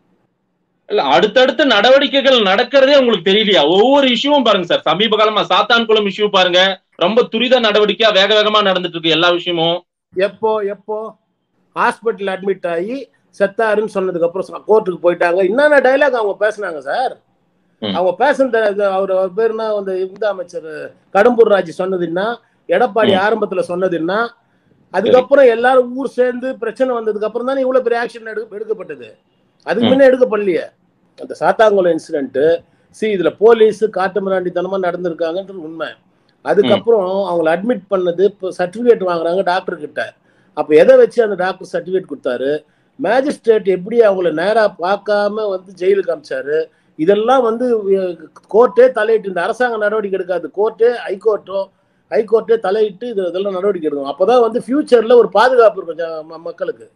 Speaker 1: இல்ல அடுத்தடுத்த நடவடிக்கைகள் நடக்கிறதே உங்களுக்கு தெரியலையா ஒவ்வொரு இஷ்யூவும் பாருங்க சார் சமீப காலமா சாத்தான்குளம் இஷ்யூ பாருங்க ரொம்ப துரித நடவடிக்கையா வேக வேகமா நடந்துட்டு இருக்கு எல்லா விஷயமும்
Speaker 2: எப்போ எப்போ ஹாஸ்பிட்டல் அட்மிட் ஆகி செத்தாருன்னு சொன்னதுக்கு அப்புறம் கோர்ட்டுக்கு போயிட்டாங்க என்னென்ன டைலாக் அவங்க பேசுனாங்க சார்
Speaker 1: ம்.
Speaker 2: அவங்க பேசுனது அது- அவர் அவர் பேருனா வந்து இந்த அமைச்சர் கடம்பூர் ராஜ் சொன்னதுன்னா எடப்பாடி
Speaker 1: ம்.
Speaker 2: ஆரம்பத்துல சொன்னதுன்னா அதுக்கப்புறம் எல்லாரும் ஊர் சேர்ந்து பிரச்சனை வந்ததுக்கு அப்புறம் தானே இவ்வளவு பெரிய ஆக்ஷன் எடுக்கப்பட்டது அதுக்கு
Speaker 1: ம்.
Speaker 2: முன்ன எடுக்கப்படலையே அந்த சாத்தாங்குளம் இன்சிடென்ட் சி இதுல போலீஸ் காட்டு மிராண்டித்தனமா நடந்திருக்காங்கன்றது உண்மை அதுக்கப்புறம் அவங்கள அட்மிட் பண்ணது இப்போ சர்டிபிகேட் வாங்குறாங்க டாக்டர் கிட்ட அப்ப எதை வச்சு அந்த டாக்டர் சர்டிபிகேட் கொடுத்தாரு மேஜிஸ்ட்ரேட் எப்படி அவங்கள நேரா பார்க்காம வந்து ஜெயிலுக்கு அமிச்சாரு இதெல்லாம் வந்து கோர்ட்டே தலையிட்டு இந்த அரசாங்க நடவடிக்கை எடுக்காது கோர்ட்டே ஹைகோர்ட்டோ ஹைகோர்ட்டே தலையிட்டு இது இதெல்லாம் நடவடிக்கை எடுக்கும் அப்பதான் வந்து ஃபியூச்சர்ல ஒரு பாதுகாப்பு இருக்கும் ஜ- ம- மக்களுக்கு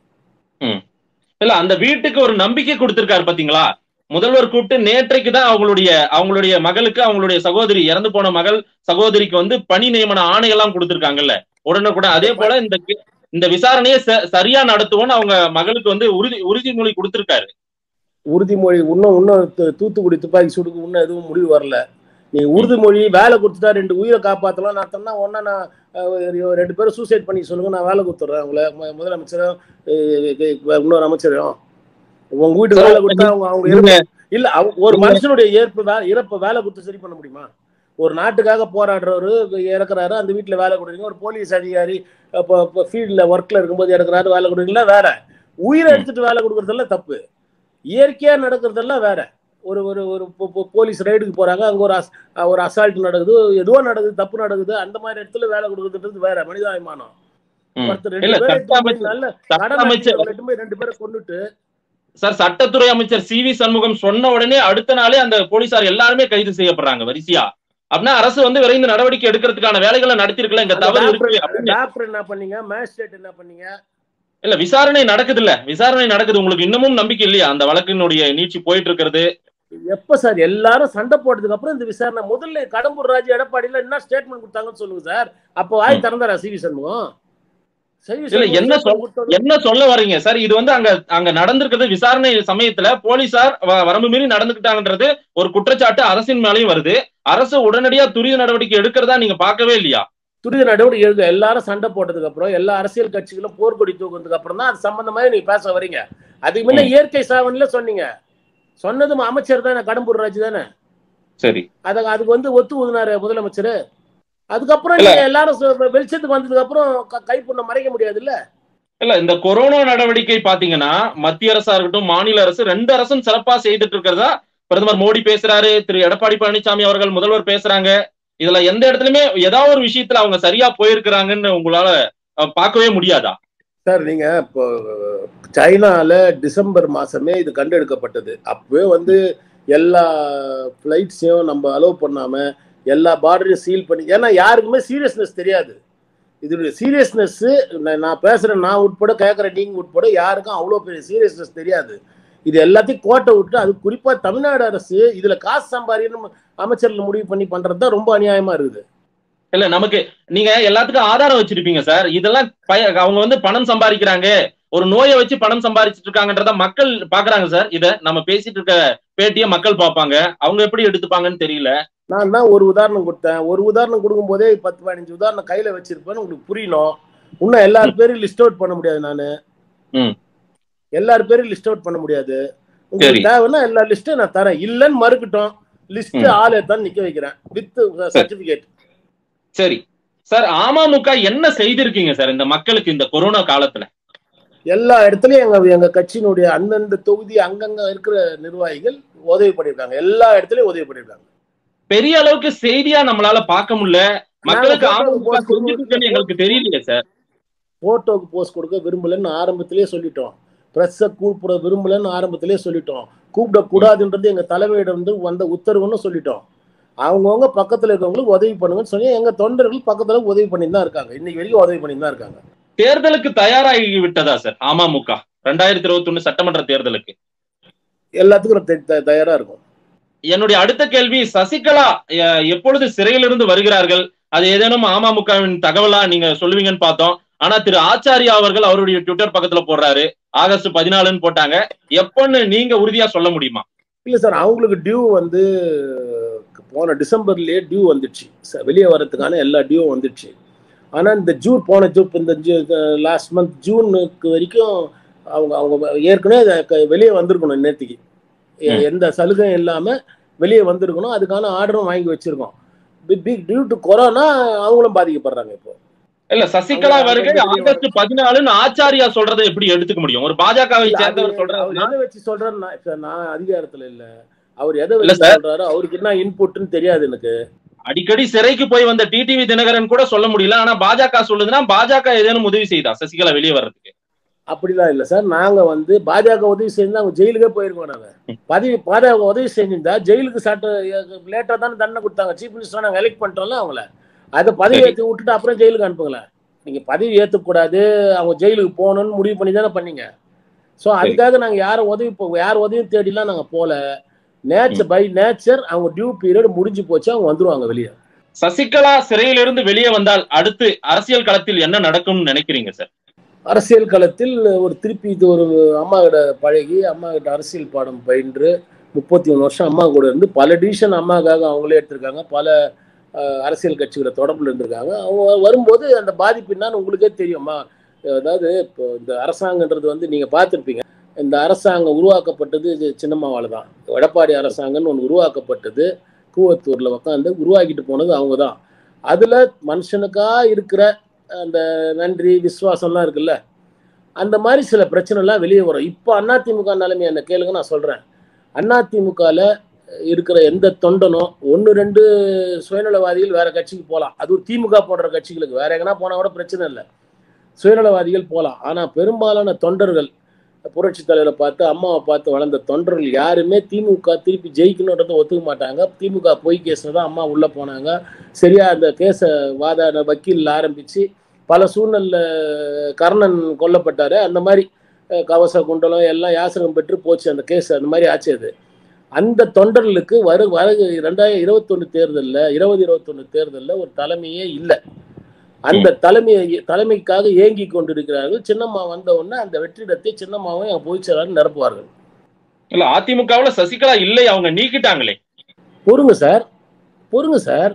Speaker 1: இல்ல அந்த வீட்டுக்கு ஒரு நம்பிக்கை கொடுத்திருக்காரு பாத்தீங்களா முதல்வர் கூப்பிட்டு நேற்றைக்கு தான் அவங்களுடைய அவங்களுடைய மகளுக்கு அவங்களுடைய சகோதரி இறந்து போன மகள் சகோதரிக்கு வந்து பணி நியமன ஆணையெல்லாம் கொடுத்திருக்காங்கல்ல உடனுக்குடன் அதே போல இந்த கே- இந்த விசாரணையை ச- சரியா நடத்துவோம்னு அவங்க மகளுக்கு வந்து உறுதி உறுதிமொழி கொடுத்திருக்காரு
Speaker 2: உறுதிமொழி இன்னும் இன்னும் து- தூத்துக்குடி துப்பாக்கி சூடுக்கு இன்னும் எதுவும் முடிவு வரல நீ உறுதிமொழி வேலை கொடுத்துட்டா ரெண்டு உயிரை காப்பாத்தலாம் நான் சொன்னா ஒன்னா நான் அஹ், ஒரு ரெண்டு பேரும் சூசைட் பண்ணி சொல்லுங்க நான் வேலை கொடுத்துட்றேன் உங்களை மு- முதலமைச்சரும் அஹ், அஹ், இன்னொரு அமைச்சரும் உங்க வீட்டுக்கு வேலை கொடுத்தா அவங்க அவங்க
Speaker 1: நீங்க-
Speaker 2: இறப்பு- இல்ல அவங்க- ஒரு மனுஷனுடைய ஏற்பு வே- இறப்பை வேலை கொடுத்து சரி பண்ண முடியுமா ஒரு நாட்டுக்காக போராடுறவரு இறக்குறாரு அந்த வீட்டுல வேலை கொடுக்குறீங்க ஒரு போலீஸ் அதிகாரி இப்போ இப்போ ஃபீல்டில் ஒர்க்ல இருக்கும்போது இறக்குறாரு வேலை கொடுக்குறீங்களா வேற உயிரை எடுத்துட்டு வேலை கொடுக்குறதெல்லாம் தப்பு இயற்கையா நடக்கிறதெல்லாம் வேற ஒரு ஒரு ஒரு போ- போ- போலீஸ் ரைடுக்கு போறாங்க அங்க ஒரு அஸ்- ஒரு அசால்ட் நடக்குது எதுவோ நடக்குது தப்பு நடக்குது அந்த மாதிரி இடத்துல வேலை கொடுக்குறதுன்றது வேற மனிதாபிமானம்
Speaker 1: ம்.
Speaker 2: ஒருத்தர்
Speaker 1: இல்ல
Speaker 2: ரெண்டு பேரை
Speaker 1: சட்ட
Speaker 2: எடுத்துட்டு போய்
Speaker 1: அமைச்சர்
Speaker 2: நல்ல
Speaker 1: சட்ட
Speaker 2: கடன்
Speaker 1: அமைச்சர்
Speaker 2: ரெண்டு பேர் ரெண்டு பேரை கொண்டுட்டு
Speaker 1: சார் சட்டத்துறை அமைச்சர் சி வி சண்முகம் சொன்ன உடனே அடுத்த நாளே அந்த போலீசார் எல்லாருமே கைது செய்யப்படுறாங்க வரிசையா அப்படின்னா அரசு வந்து விரைந்து நடவடிக்கை எடுக்கிறதுக்கான வேலைகளை நடத்திருக்கல இங்க
Speaker 2: அந்த
Speaker 1: தவறு இருக்கு
Speaker 2: டாக்டர்
Speaker 1: அப்படின்னு
Speaker 2: டாக்டர் என்ன பண்ணீங்க மேஜிஸ்ட்ரேட் என்ன பண்ணீங்க
Speaker 1: இல்ல விசாரணை நடக்குது இல்ல விசாரணை நடக்குது உங்களுக்கு இன்னமும் நம்பிக்கை இல்லையா அந்த வழக்கினுடைய நீட்சி போயிட்டு இருக்கிறது
Speaker 2: எப்ப சார் எல்லாரும் சண்டை போட்டதுக்கு அப்புறம் இந்த விசாரணை முதல்ல கடம்பூர் ராஜு எடப்பாடியில என்ன ஸ்டேட்மெண்ட் கொடுத்தாங்கன்னு சொல்லுங்க சார் அப்போ வாய் திறந்தாரா சிவி சண்முகம் சிவி
Speaker 1: இல்ல,
Speaker 2: சண்முகம்
Speaker 1: என்ன
Speaker 2: statement கொடுத்தது-
Speaker 1: என்ன சொல்ல வரீங்க சார் இது வந்து அங்க அங்க நடந்திருக்கிறது விசாரணை சமயத்துல போலீசார் வ- வரம்பு மீறி நடந்துக்கிட்டாங்கன்றது ஒரு குற்றச்சாட்டு அரசின் மேலயும் வருது அரசு உடனடியா துரித நடவடிக்கை எடுக்கிறதா நீங்க பார்க்கவே இல்லையா
Speaker 2: துரித நடவடிக்கை எடுக்க எல்லாரும் சண்டை போட்டதுக்கு அப்புறம் எல்லா அரசியல் கட்சிகளும் போர்க்கொடி தூக்குனதுக்கு அப்புறம் தான் அது சம்பந்தமாக நீங்க பேச வரீங்க அதுக்கு முன்ன இயற்கை சாவன்ல சொன்னீங்க சொன்னதும் அமைச்சர் தானே கடம்பூர் ராஜு தானே
Speaker 1: சரி
Speaker 2: அத அதுக்கு வந்து ஒத்து ஊதினாரு முதலமைச்சர் அதுக்கப்புறம்
Speaker 1: இல்ல.
Speaker 2: நீங்க எல்லாரும் சொ- வெளிச்சத்துக்கு வந்ததுக்கு அப்புறம் க- கைப்புண்ண மறைக்க முடியாது இல்ல
Speaker 1: இல்ல இந்த கொரோனா நடவடிக்கை பாத்தீங்கன்னா மத்திய அரசா இருக்கட்டும் மாநில அரசு ரெண்டு அரசும் சிறப்பா செய்துட்டு இருக்கிறதா பிரதமர் மோடி பேசுறாரு திரு எடப்பாடி பழனிசாமி அவர்கள் முதல்வர் பேசுறாங்க இதுல எந்த இடத்துலயுமே ஏதாவது ஒரு விஷயத்துல அவங்க சரியா போயிருக்கிறாங்கன்னு உங்களால அஹ், பார்க்கவே முடியாதா
Speaker 2: சார் நீங்க இப்போ சைனால டிசம்பர் மாசமே இது கண்டெடுக்கப்பட்டது அப்பவே வந்து எல்லா ஃப்ளைட்ஸையும் நம்ம அலோவ் பண்ணாம எல்லா பார்டரையும் சீல் பண்ணி ஏன்னா யாருக்குமே சீரியஸ்னஸ் தெரியாது இதனுடைய சீரியஸ்னஸ் நான் பேசுறேன் நான் உட்பட கேட்குற நீங்க உட்பட யாருக்கும் அவ்வளோ பெரிய சீரியஸ்னஸ் தெரியாது இது எல்லாத்தையும் கோட்டை விட்டு அது குறிப்பா தமிழ்நாடு அரசு இதுல காசு சம்பாதிக்கணும் அமைச்சர்கள் முடிவு பண்ணி பண்றது தான் ரொம்ப அநியாயமா இருக்குது
Speaker 1: இல்ல நமக்கு நீங்க எல்லாத்துக்கும் ஆதாரம் வச்சிருப்பீங்க சார் இதெல்லாம் பய அவங்க வந்து பணம் சம்பாதிக்கிறாங்க ஒரு நோயை வச்சு பணம் சம்பாதிச்சிட்டு இருக்காங்கன்றத மக்கள் பாக்குறாங்க சார் இத நம்ம பேசிட்டு இருக்க பேட்டிய மக்கள் பார்ப்பாங்க அவங்க எப்படி எடுத்துப்பாங்கன்னு தெரியல
Speaker 2: நான் தான் ஒரு உதாரணம் கொடுத்தேன் ஒரு உதாரணம் கொடுக்கும் போதே பத்து பதினஞ்சு உதாரணம் கையில வச்சிருப்பேன்னு உங்களுக்கு புரியணும் இன்னும் எல்லார் பேரும் லிஸ்ட் அவுட் பண்ண முடியாது நானு
Speaker 1: ம்.
Speaker 2: எல்லார் பேரும் லிஸ்ட் அவுட் பண்ண முடியாது
Speaker 1: சரி.
Speaker 2: உங்களுக்கு தேவைன்னா எல்லா லிஸ்ட்டும் நான் தரேன் இல்லைன்னு மறுக்கட்டும் லிஸ்ட்
Speaker 1: ம்.
Speaker 2: ஆளே தான் நிக்க வைக்கிறேன் வித் சர்டிபிகேட்
Speaker 1: சரி சார் அமமுக என்ன செய்திருக்கீங்க சார் இந்த மக்களுக்கு இந்த கொரோனா காலத்துல
Speaker 2: எல்லா இடத்துலயும் எங்க எங்க கட்சியினுடைய அந்தந்த தொகுதி அங்கங்க இருக்கிற நிர்வாகிகள் உதவி பண்ணிருக்காங்க எல்லா இடத்துலயும் உதவி பண்ணிருக்காங்க
Speaker 1: பெரிய அளவுக்கு செய்தியா நம்மளால பார்க்க முடியல மக்களுக்கு
Speaker 2: நாங்க
Speaker 1: அமமுக
Speaker 2: போட்டோக்கு
Speaker 1: செஞ்சுட்டு இருக்குன்னு எங்களுக்கு தெரியலையே சார்
Speaker 2: போட்டோக்கு போஸ்ட் கொடுக்க விரும்பலன்னு ஆரம்பத்திலேயே சொல்லிட்டோம் பிரஸ்ஸை கூப்பிட விரும்பலன்னு ஆரம்பத்திலேயே சொல்லிட்டோம் கூப்பிடக்கூடாதுன்றது எங்க தலைமையிடம் இருந்து வந்த உத்தரவுன்னு சொல்லிட்டோம் அவங்கவுங்க பக்கத்துல இருக்கவங்களுக்கு உதவி பண்ணுங்கன்னு சொல்லி எங்க தொண்டர்கள் பக்கத்துல உதவி பண்ணிட்டு தான் இருக்காங்க இன்னைக்கு வரைக்கும் உதவி பண்ணிட்டு தான் இருக்காங்க
Speaker 1: தேர்தலுக்கு தயாராகி விட்டதா சார் அமமுக ரெண்டாயிரத்தி இருபத்தி ஒண்ணு சட்டமன்ற தேர்தலுக்கு
Speaker 2: எல்லாத்துக்கும் தெ- தெ- தயாரா இருக்கும்
Speaker 1: என்னுடைய அடுத்த கேள்வி சசிகலா அஹ், எப்பொழுது சிறையிலிருந்து வருகிறார்கள் அது ஏதேனும் அமமுகவின் தகவலா நீங்க சொல்லுவீங்கன்னு பார்த்தோம் ஆனா திரு ஆச்சாரியா அவர்கள் அவருடைய ட்விட்டர் பக்கத்துல போடுறாரு ஆகஸ்ட் பதினாலுன்னு போட்டாங்க எப்பன்னு நீங்க உறுதியா சொல்ல முடியுமா
Speaker 2: இல்ல சார் அவங்களுக்கு டியூ வந்து போன டிசம்பர்லயே டியூ வந்துடுச்சு ச- வெளியே வர்றதுக்கான எல்லா டியூ வந்துடுச்சு ஆனா இந்த ஜூன் போன ஜூன் இந்த லாஸ்ட் மந்த் ஜூனுக்கு வரைக்கும் அவங்க அவங்க ஏற்கனவே அதை க- வெளியே வந்திருக்கணும் நேற்றுக்கு
Speaker 1: ம்.
Speaker 2: எந்த சலுகையும் இல்லாம வெளியே வந்திருக்கணும் அதுக்கான ஆர்டரும் வாங்கி வச்சிருக்கோம் பிக் டியூ டு கொரோனா அவங்களும் பாதிக்கப்படுறாங்க இப்போ
Speaker 1: இல்ல சசிகலா
Speaker 2: அவங்க
Speaker 1: வருகை
Speaker 2: வெளியே
Speaker 1: ஆகஸ்ட் பதினாலுன்னு ஆச்சாரியா சொல்றதை எப்படி எடுத்துக்க முடியும் ஒரு பாஜகவை
Speaker 2: இல்ல, அது
Speaker 1: சேர்ந்தவர்
Speaker 2: அவர்
Speaker 1: சொல்றாருன்னா
Speaker 2: எதை வச்சு சொல்றாருன்னா இப்ப நான் அதிகாரத்துல இல்ல அவர் எதை
Speaker 1: இல்ல
Speaker 2: வச்சு சொல்றாரு அவருக்கு என்ன இன்புட்னு தெரியாது எனக்கு
Speaker 1: அடிக்கடி சிறைக்கு போய் வந்த டிடிவி தினகரன் கூட சொல்ல முடியல ஆனா பாஜக சொல்லுதுன்னா பாஜக ஏதேனும் உதவி செய்தா சசிகலா வெளியே வர்றதுக்கு
Speaker 2: அப்படிலாம் இல்ல சார் நாங்க வந்து பாஜக உதவி செஞ்சு அவங்க ஜெயிலுக்கே போயிருக்கோம் நாங்க பதவி பாஜக உதவி செஞ்சிருந்தா ஜெயிலுக்கு சட்ட லேட்டா தானே தண்டனை கொடுத்தாங்க சீஃப் மினிஸ்டர் நாங்க எலெக்ட் பண்ணிட்டோம்ல அவங்கள அதை பதவி
Speaker 1: சரி.
Speaker 2: ஏற்றி விட்டுட்டு அப்புறம் ஜெயிலுக்கு அனுப்புங்களேன் நீங்க பதவி ஏற்றக்கூடாது அவங்க ஜெயிலுக்கு போகணும்னு முடிவு பண்ணி தானே பண்ணீங்க ஸோ அதுக்காக நாங்க யாரும் உதவி போ- யார் உதவியும் தேடிலாம் நாங்க போல நேச்சர் பை நேச்சர் அவங்க டியூ பீரியட் முடிஞ்சு போச்சு அவங்க வந்துருவாங்க வெளியே
Speaker 1: சசிகலா சிறையிலிருந்து வெளியே வந்தால் அடுத்து அரசியல் களத்தில் என்ன நடக்கும்னு நினைக்கிறீங்க சார்
Speaker 2: அரசியல் களத்தில் ஒரு திருப்பி இது ஒரு அம்மா கிட்ட பழகி அம்மா கிட்ட அரசியல் பாடம் பயின்று முப்பத்தி மூணு வருஷம் அம்மா கூட இருந்து பல டிசிஷன் அம்மாக்காக அவங்களே எடுத்திருக்காங்க பல அஹ், அரசியல் கட்சிகளை தொடர்பில் இருந்திருக்காங்க அவங்க வரும்போது அந்த பாதிப்பு என்னன்னு உங்களுக்கே தெரியுமா அதாவது இப்போ இந்த அரசாங்கன்றது வந்து நீங்க பார்த்துருப்பீங்க இந்த அரசாங்கம் உருவாக்கப்பட்டது இது சின்னம்மாவால தான் எடப்பாடி அரசாங்கம்னு ஒன்று உருவாக்கப்பட்டது கூவத்தூர்ல உட்காந்து உருவாக்கிட்டு போனது அவங்க தான் அதுல மனுஷனுக்கா இருக்கிற அந்த நன்றி விசுவாசம்லாம் இருக்குல்ல அந்த மாதிரி சில பிரச்சனைலாம் வெளியே வரும் இப்போ அதிமுக நிலைமை என்ன கேளுங்க நான் சொல்றேன் அதிமுகல இருக்கிற எந்த தொண்டனும் ஒன்று ரெண்டு சுயநலவாதிகள் வேற கட்சிக்கு போகலாம் அது ஒரு திமுக போன்ற கட்சிகளுக்கு வேற எங்கன்னா போனா கூட பிரச்சனை இல்லை சுயநலவாதிகள் போகலாம் ஆனா பெரும்பாலான தொண்டர்கள் புரட்சி தலைவரை பார்த்து அம்மாவை பார்த்து வளர்ந்த தொண்டர்கள் யாருமே திமுக திருப்பி ஜெயிக்கணுன்றதை ஒத்துக்க மாட்டாங்க திமுக பொய் கேஸில் தான் அம்மா உள்ள போனாங்க சரியா அந்த கேஸை வாதாட வக்கீல் ஆரம்பிச்சு பல சூழ்நிலை கர்ணன் கொல்லப்பட்டாரு அந்த மாதிரி அஹ், கவச குண்டலம் எல்லாம் யாசகம் பெற்று போச்சு அந்த கேஸ் அந்த மாதிரி ஆச்சு அது அந்த தொண்டர்களுக்கு வரு வர ரெண்டாயிரம் இருபத்தொன்னு தேர்தலில் இருபது இருபத்தொன்னு தேர்தலில் ஒரு தலைமையே இல்லை அந்த தலைமையை தலைமைக்காக ஏங்கி கொண்டிருக்கிறார்கள் சின்னம்மா வந்த உடனே அந்த வெற்றிடத்தை சின்னம்மாவும் எங்க பொதுச்செயலாளர் நிரப்புவார்கள்
Speaker 1: இல்ல அதிமுகவுல சசிகலா இல்லை அவங்க நீக்கிட்டாங்களே
Speaker 2: பொறுங்க சார் பொறுங்க சார்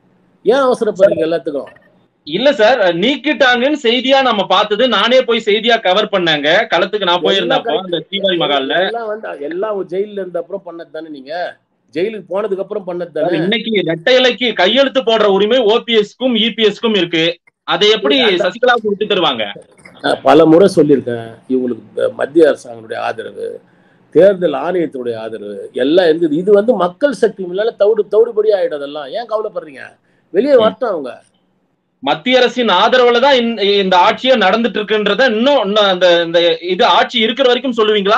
Speaker 2: ஏன் அவசரப்படுறீங்க எல்லாத்துக்கும்
Speaker 1: இல்ல சார் நீக்கிட்டாங்கன்னு செய்தியா நம்ம பார்த்தது நானே போய் செய்தியா கவர் பண்ணாங்க களத்துக்கு நான் போயிருந்தப்போ அந்த தீபாவளி மகால்ல
Speaker 2: எல்லாம் வந்து எல்லாம் ஜெயில இருந்த அப்புறம் பண்ணது தானே நீங்க ஜெயிலுக்கு போனதுக்கு அப்புறம் பண்ணது தானே
Speaker 1: இன்னைக்கு ரெட்டை இலைக்கு கையெழுத்து போடுற உரிமை ஓபிஎஸ்க்கும் இபிஎஸ்க்கும் இருக்கு அதை எப்படி சசிகலா கொடுத்து தருவாங்க
Speaker 2: நான் பல முறை சொல்லியிருக்கேன் இவங்களுக்கு ம- மத்திய அரசாங்கத்துடைய ஆதரவு தேர்தல் ஆணையத்தினுடைய ஆதரவு எல்லாம் இருந்தது இது வந்து மக்கள் சக்தி முன்னால தவிடு தவிடுபடி ஆயிடும் அதெல்லாம் ஏன் கவலைப்படுறீங்க வெளியே வரட்டும் அவங்க
Speaker 1: மத்திய அரசின் ஆதரவுல தான் இந்த- இந்த ஆட்சியே நடந்துட்டு இருக்குன்றத இன்னும் இன்னும் அந்த இந்த இது ஆட்சி இருக்கிற வரைக்கும் சொல்லுவீங்களா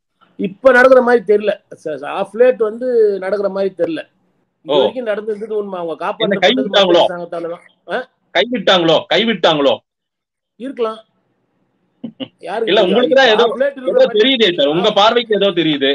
Speaker 2: இப்ப நடக்கிற மாதிரி தெரியல ஆஃப் லேட் வந்து நடக்கிற மாதிரி தெரியல இது
Speaker 1: ஓ.
Speaker 2: வரைக்கும் நடந்தது உண்மை அவங்க
Speaker 1: என்ன
Speaker 2: காப்பாற்ற
Speaker 1: கைவிட்டாங்களோ?
Speaker 2: அரசாங்கத்தால தான்
Speaker 1: கைவிட்டாங்களோ கைவிட்டாங்களோ
Speaker 2: இருக்கலாம் யாருக்கு
Speaker 1: இல்ல,
Speaker 2: தெரியும்?
Speaker 1: உங்களுக்கு தான் ஏதோ-
Speaker 2: half plate
Speaker 1: ஏதோ
Speaker 2: இருக்கிற
Speaker 1: தெரியுதே சார் உங்க பார்வைக்கு ஏதோ தெரியுது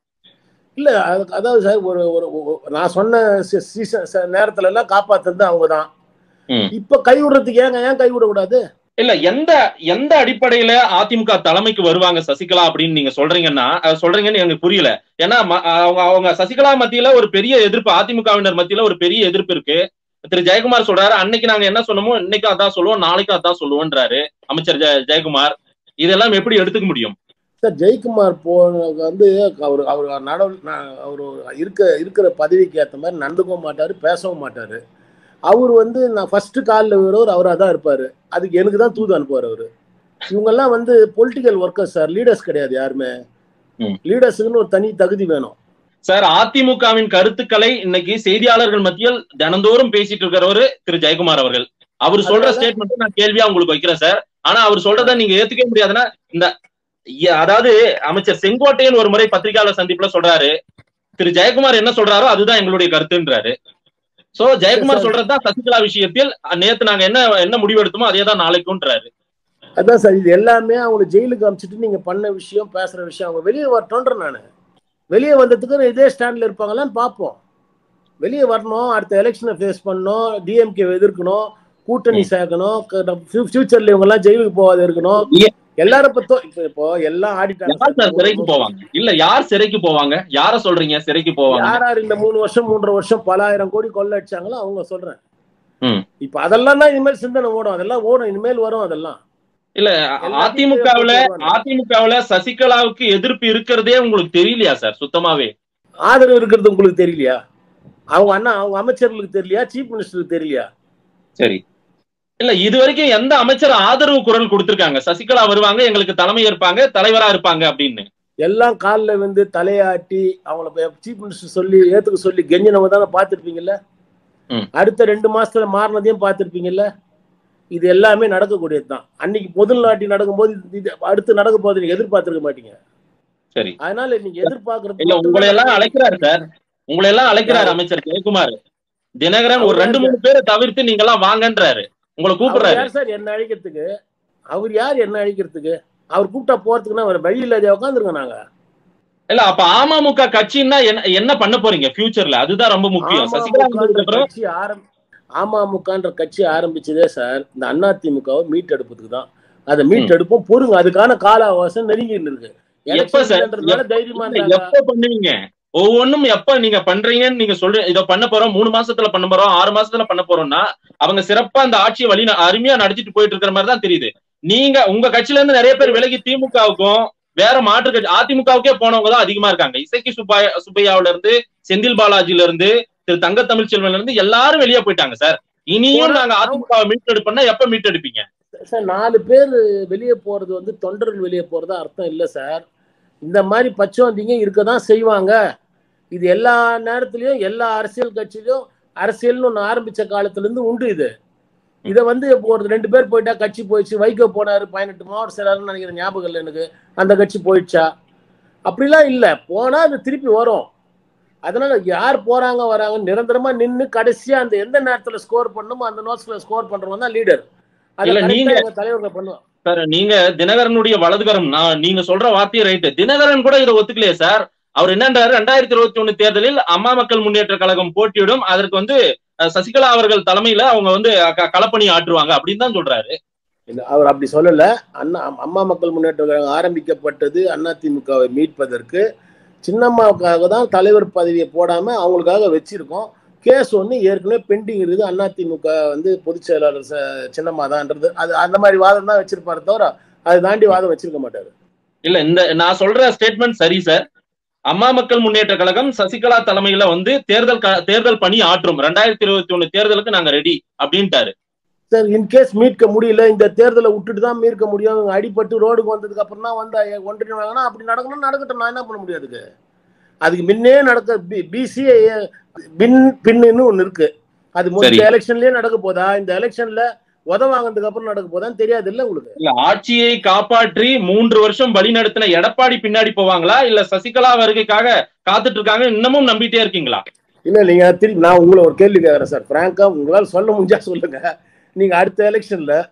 Speaker 2: இல்ல அது- அதாவது சார் ஒரு ஒரு ஒரு- நான் சொன்ன சி- சீசன் நேரத்துல எல்லாம் காப்பாத்துறது அவங்க தான்
Speaker 1: ம்.
Speaker 2: இப்ப கை விடுறதுக்கு ஏங்க ஏன் கை விடக்கூடாது
Speaker 1: இல்ல எந்த எந்த அடிப்படையில அதிமுக தலைமைக்கு வருவாங்க சசிகலா அப்படின்னு நீங்க சொல்றீங்கன்னா அஹ், சொல்றீங்கன்னு எனக்கு புரியல ஏன்னா ம- அவங்க அவங்க சசிகலா மத்தியில ஒரு பெரிய எதிர்ப்பு அதிமுகவினர் மத்தியில ஒரு பெரிய எதிர்ப்பு இருக்கு திரு ஜெயக்குமார் சொல்றாரு அன்னைக்கு நாங்க என்ன சொன்னோமோ இன்னைக்கு அதான் சொல்லுவோம் நாளைக்கு அதான் சொல்லுவோன்றாரு அமைச்சர் ஜெய- ஜெயக்குமார் இதெல்லாம் எப்படி எடுத்துக்க முடியும்
Speaker 2: சார் ஜெயக்குமார் போன வந்து அவர் அவர் நடவு அவர் இருக்க இருக்கிற பதவிக்கு ஏற்ற மாதிரி நடந்துக்கவும் மாட்டாரு பேசவும் மாட்டாரு அவர் வந்து நான் ஃபர்ஸ்ட் காலில் வருவார் அவராக தான் இருப்பாரு அதுக்கு எனக்கு தான் தூது அனுப்புவார் அவரு இவங்கெல்லாம் வந்து பொலிட்டிக்கல் ஒர்க்கர்ஸ் சார் லீடர்ஸ் கிடையாது யாருமே
Speaker 1: ம்.
Speaker 2: லீடர்ஸுக்குன்னு ஒரு தனி தகுதி வேணும்
Speaker 1: சார் அதிமுகவின் கருத்துக்களை இன்னைக்கு செய்தியாளர்கள் மத்தியில் தினந்தோறும் பேசிட்டு இருக்கிறவரு திரு ஜெயக்குமார் அவர்கள் அவர் சொல்ற
Speaker 2: அதனால-
Speaker 1: ஸ்டேட்மெண்ட் நான் கேள்வியா உங்களுக்கு வைக்கிறேன் சார் ஆனா அவர் சொல்றதை நீங்க ஏத்துக்கவே முடியாதுன்னா இந்த இ- அதாவது அமைச்சர் செங்கோட்டையன் ஒரு முறை பத்திரிகையாளர் சந்திப்புல சொல்றாரு திரு ஜெயக்குமார் என்ன சொல்றாரோ அதுதான் எங்களுடைய கருத்துன்றாரு சோ ஜெயக்குமார்
Speaker 2: சார்.
Speaker 1: சொல்றதுதான் சசிகலா விஷயத்தில் அஹ், நேத்து நாங்க என்ன என்ன முடிவு எடுத்தோமோ அதே தான் நாளைக்கும்ன்றாரு
Speaker 2: அதான் சார் இது எல்லாமே அவங்களை ஜெயிலுக்கு அனுப்பிச்சிட்டு நீங்க பண்ண விஷயம் பேசுற விஷயம் அவங்க வெளியே வரட்டோன்ற நான் வெளியே வந்ததுக்கு இதே ஸ்டாண்ட்ல இருப்பாங்களான்னு பார்ப்போம் வெளியே வரணும் அடுத்த எலெக்ஷனை ஃபேஸ் பண்ணணும் டிஎம்கே எதிர்க்கணும் கூட்டணி சேர்க்கணும் ஃபியூச்சர்ல இவங்க எல்லாம் ஜெயிலுக்கு போகாத இருக்கணும்
Speaker 1: ஏ-
Speaker 2: எல்லாரும் பத்தோ இப்போ இப்போ எல்லாம் ஆடிட்டாங்க
Speaker 1: யார் சார் சிறைக்கு போவாங்க இல்ல யார் சிறைக்கு போவாங்க யார சொல்றீங்க சிறைக்கு போவாங்க
Speaker 2: யார் யார் இந்த மூணு வருஷம் மூன்றரை வருஷம் பல ஆயிரம் கோடி கொள்ள அடிச்சாங்களோ அவங்க சொல்றேன்
Speaker 1: ம்.
Speaker 2: இப்ப அதெல்லாம் தான் இனிமேல் சிந்தனை ஓடும் அதெல்லாம் ஓடும் இனிமேல் வரும் அதெல்லாம்
Speaker 1: இல்ல
Speaker 2: எல்லாத்தையும்
Speaker 1: அதிமுகவுல
Speaker 2: போடுவாங்க.
Speaker 1: அதிமுகவுல சசிகலாவுக்கு எதிர்ப்பு இருக்கிறதே உங்களுக்கு தெரியலையா சார் சுத்தமாவே
Speaker 2: ஆதரவு இருக்கிறது உங்களுக்கு தெரியலையா அவங்க அண்ணா அவங்க அமைச்சர்களுக்கு தெரியலையா சீஃப் மினிஸ்டருக்கு தெரியலையா
Speaker 1: சரி இல்ல இது வரைக்கும் எந்த அமைச்சர் ஆதரவு குரல் கொடுத்திருக்காங்க சசிகலா வருவாங்க எங்களுக்கு தலைமை ஏற்பாங்க தலைவரா இருப்பாங்க அப்படின்னு
Speaker 2: எல்லாம் காலில் வந்து தலையாட்டி அவங்கள சீஃப் மினிஸ்டர் சொல்லி ஏத்துக்க சொல்லி கெஞ்சினவங்க தானே பார்த்துருப்பீங்கல்ல
Speaker 1: ம்.
Speaker 2: அடுத்த ரெண்டு மாசத்துல மாறினதையும் பார்த்துருப்பீங்கல்ல இது எல்லாமே நடக்கக்கூடியது தான் அன்னைக்கு முதல் நாட்டி நடக்கும்போது இது- இது அடுத்து நடக்க போகுது நீங்க எதிர்பார்த்திருக்க மாட்டீங்க
Speaker 1: சரி
Speaker 2: அதனால நீங்க எதிர்பார்க்கறது
Speaker 1: இல்ல உங்களை எல்லாம் அழைக்கிறாரு சார் உங்களை எல்லாம் அழைக்கிறாரு
Speaker 2: யாரு?
Speaker 1: அமைச்சர் ஜெயக்குமார் தினகரன் ஒரு
Speaker 2: அவர்
Speaker 1: ரெண்டு மூணு பேரை தவிர்த்து நீங்க எல்லாம் வாங்கன்றாரு உங்களை
Speaker 2: அவர்
Speaker 1: கூப்பிடுறாரு
Speaker 2: யார் சார் என்ன அழிக்கிறதுக்கு அவர் யார் என்ன அழிக்கிறதுக்கு அவர் கூப்பிட்டா போறதுக்குன்னா வேற வழி இல்லாத உட்காந்துருக்கோம் நாங்க
Speaker 1: இல்ல அப்ப அமமுக கட்சின்னா என்ன என்ன பண்ண போறீங்க ஃபியூச்சர்ல அதுதான் ரொம்ப முக்கியம் சசிகலா வந்ததுக்கு
Speaker 2: அமமுகன்ற
Speaker 1: அப்புறம்
Speaker 2: கட்சி ஆரம் அமமுகன்ற கட்சி ஆரம்பிச்சதே சார் இந்த அதிமுகவை மீட்டெடுப்பதுக்கு தான் அதை மீட்டெடுப்போம் பொறுங்க அதுக்கான கால அவகாசம் நெருங்கிட்டு இருக்கு
Speaker 1: எப்ப சார்?
Speaker 2: எலெக்ஷன்றதுனால தைரியமா
Speaker 1: இல்ல,
Speaker 2: இருந்தாங்க
Speaker 1: எப்ப பண்ணுவீங்க ஒவ்வொன்றும் எப்ப நீங்க பண்றீங்கன்னு நீங்க சொல்ற இத பண்ண போறோம் மூணு மாசத்துல பண்ண போறோம் ஆறு மாசத்துல பண்ண போறோம்னா அவங்க சிறப்பா அந்த ஆட்சியை வழி ந- அருமையா நடத்திட்டு போயிட்டு இருக்கிற மாதிரி தான் தெரியுது நீங்க உங்க கட்சியில இருந்து நிறைய பேர் விலகி திமுகவுக்கும் வேற மாற்று கட்சி அதிமுகவுக்கே போனவங்க தான் அதிகமா இருக்காங்க இசைக்கு சுப்பையா சுப்பையாவுல இருந்து செந்தில் பாலாஜில இருந்து திரு தங்க தமிழ்ச்செல்வன்ல இருந்து எல்லாரும் வெளியே போயிட்டாங்க சார் இனியும்
Speaker 2: போனா-
Speaker 1: நாங்க அதிமுகவை மீட்டெடுப்போம்னா எப்ப மீட்டெடுப்பீங்க
Speaker 2: சார் நாலு பேர் வெளியே போறது வந்து தொண்டர்கள் வெளியே போறதா அர்த்தம் இல்லை சார் இந்த மாதிரி பச்சோந்திங்க இருக்க தான் செய்வாங்க இது எல்லா நேரத்துலயும் எல்லா அரசியல் கட்சியிலும் அரசியல்னு ஒன்று ஆரம்பிச்ச காலத்துல இருந்து உண்டு இது இதை வந்து இப்போ ஒரு ரெண்டு பேர் போயிட்டா கட்சி போயிடுச்சு வைகோ போனாரு பதினெட்டு மாவட்ட செயலாளர்னு நினைக்கிற ஞாபகம் இல்லை எனக்கு அந்த கட்சி போயிடுச்சா அப்படிலாம் இல்லை போனா அது திருப்பி வரும் அதனால யார் போறாங்க வராங்க நிரந்தரமா நின்னு கடைசியா அந்த எந்த நேரத்துல ஸ்கோர் பண்ணணுமோ அந்த நோட்ஸ்ல ஸ்கோர் பண்றவங்க தான் லீடர்
Speaker 1: இல்ல,
Speaker 2: அதுல
Speaker 1: நீங்க-
Speaker 2: நீங்க தலைவர்கள் பண்ணுவோம்
Speaker 1: சார் நீங்க தினகரனுடைய வலதுகரம் நான் நீங்க சொல்ற வார்த்தையை ரைட்டு தினகரன் கூட இதை ஒத்துக்கலையே சார் அவர் என்னன்றாரு ரெண்டாயிரத்தி இருபத்தி ஒண்ணு தேர்தலில் அம்மா மக்கள் முன்னேற்ற கழகம் போட்டியிடும் அதற்கு வந்து அஹ், சசிகலா அவர்கள் தலைமையில அவங்க வந்து க- களப்பணி ஆற்றுவாங்க அப்படின்னு தான் சொல்றாரு
Speaker 2: இல்ல, அவர் அப்படி சொல்லல அண்ணா அம்மா மக்கள் முன்னேற்ற கழகம் ஆரம்பிக்கப்பட்டது அதிமுகவை மீட்பதற்கு சின்னம்மாவுக்காக தான் தலைவர் பதவியை போடாம அவங்களுக்காக வச்சிருக்கோம் கேஸ் ஒன்று ஏற்கனவே பெண்டிங் இருக்குது அதிமுக வந்து பொதுச் செயலாளர் ச- சின்னம்மா தான்ன்றது அது அந்த மாதிரி வாதம் தான் வச்சிருப்பாரு தவிர அதை தாண்டி வாதம் வச்சிருக்க மாட்டாரு
Speaker 1: இல்ல இந்த நான் சொல்ற ஸ்டேட்மெண்ட் சரி சார் அம்மா மக்கள் முன்னேற்ற கழகம் சசிகலா தலைமையில வந்து தேர்தல் க- தேர்தல் பணி ஆற்றும் ரெண்டாயிரத்தி இருபத்தி ஒண்ணு தேர்தலுக்கு நாங்க ரெடி அப்படின்ட்டாரு
Speaker 2: சார் இன்கேஸ் மீட்க முடியல இந்த தேர்தலை விட்டுட்டு தான் மீட்க முடியும் இவங்க அடிபட்டு ரோடுக்கு வந்ததுக்கு அப்புறம் தான் வந்து ஒன்றிணைவாங்கன்னா அப்படி நடக்கணும் நடக்கட்டும் நான் என்ன பண்ண முடியாது அதுக்கு அதுக்கு முன்னே நடக்க பிசிஏ பின் பின்னு ஒன்று இருக்கு அது
Speaker 1: சரி.
Speaker 2: முதல் எலெக்ஷன்லயே நடக்க போதா இந்த எலெக்ஷன்ல உத வாங்கினதுக்கு அப்புறம் நடக்க போதான்னு தெரியாது இல்ல உங்களுக்கு
Speaker 1: இல்ல ஆட்சியை காப்பாற்றி மூன்று வருஷம் வழி நடத்தின எடப்பாடி பின்னாடி போவாங்களா இல்ல சசிகலா வருகைக்காக காத்துட்டு இருக்காங்க இன்னமும் நம்பிட்டே இருக்கீங்களா
Speaker 2: இல்ல நீங்க திருப்பி நான் உங்களை ஒரு கேள்வி கேட்கறேன் சார் பிராங்கா உங்களால சொல்ல முடிஞ்சா சொல்லுங்க நீங்க அடுத்த எலெக்ஷன்ல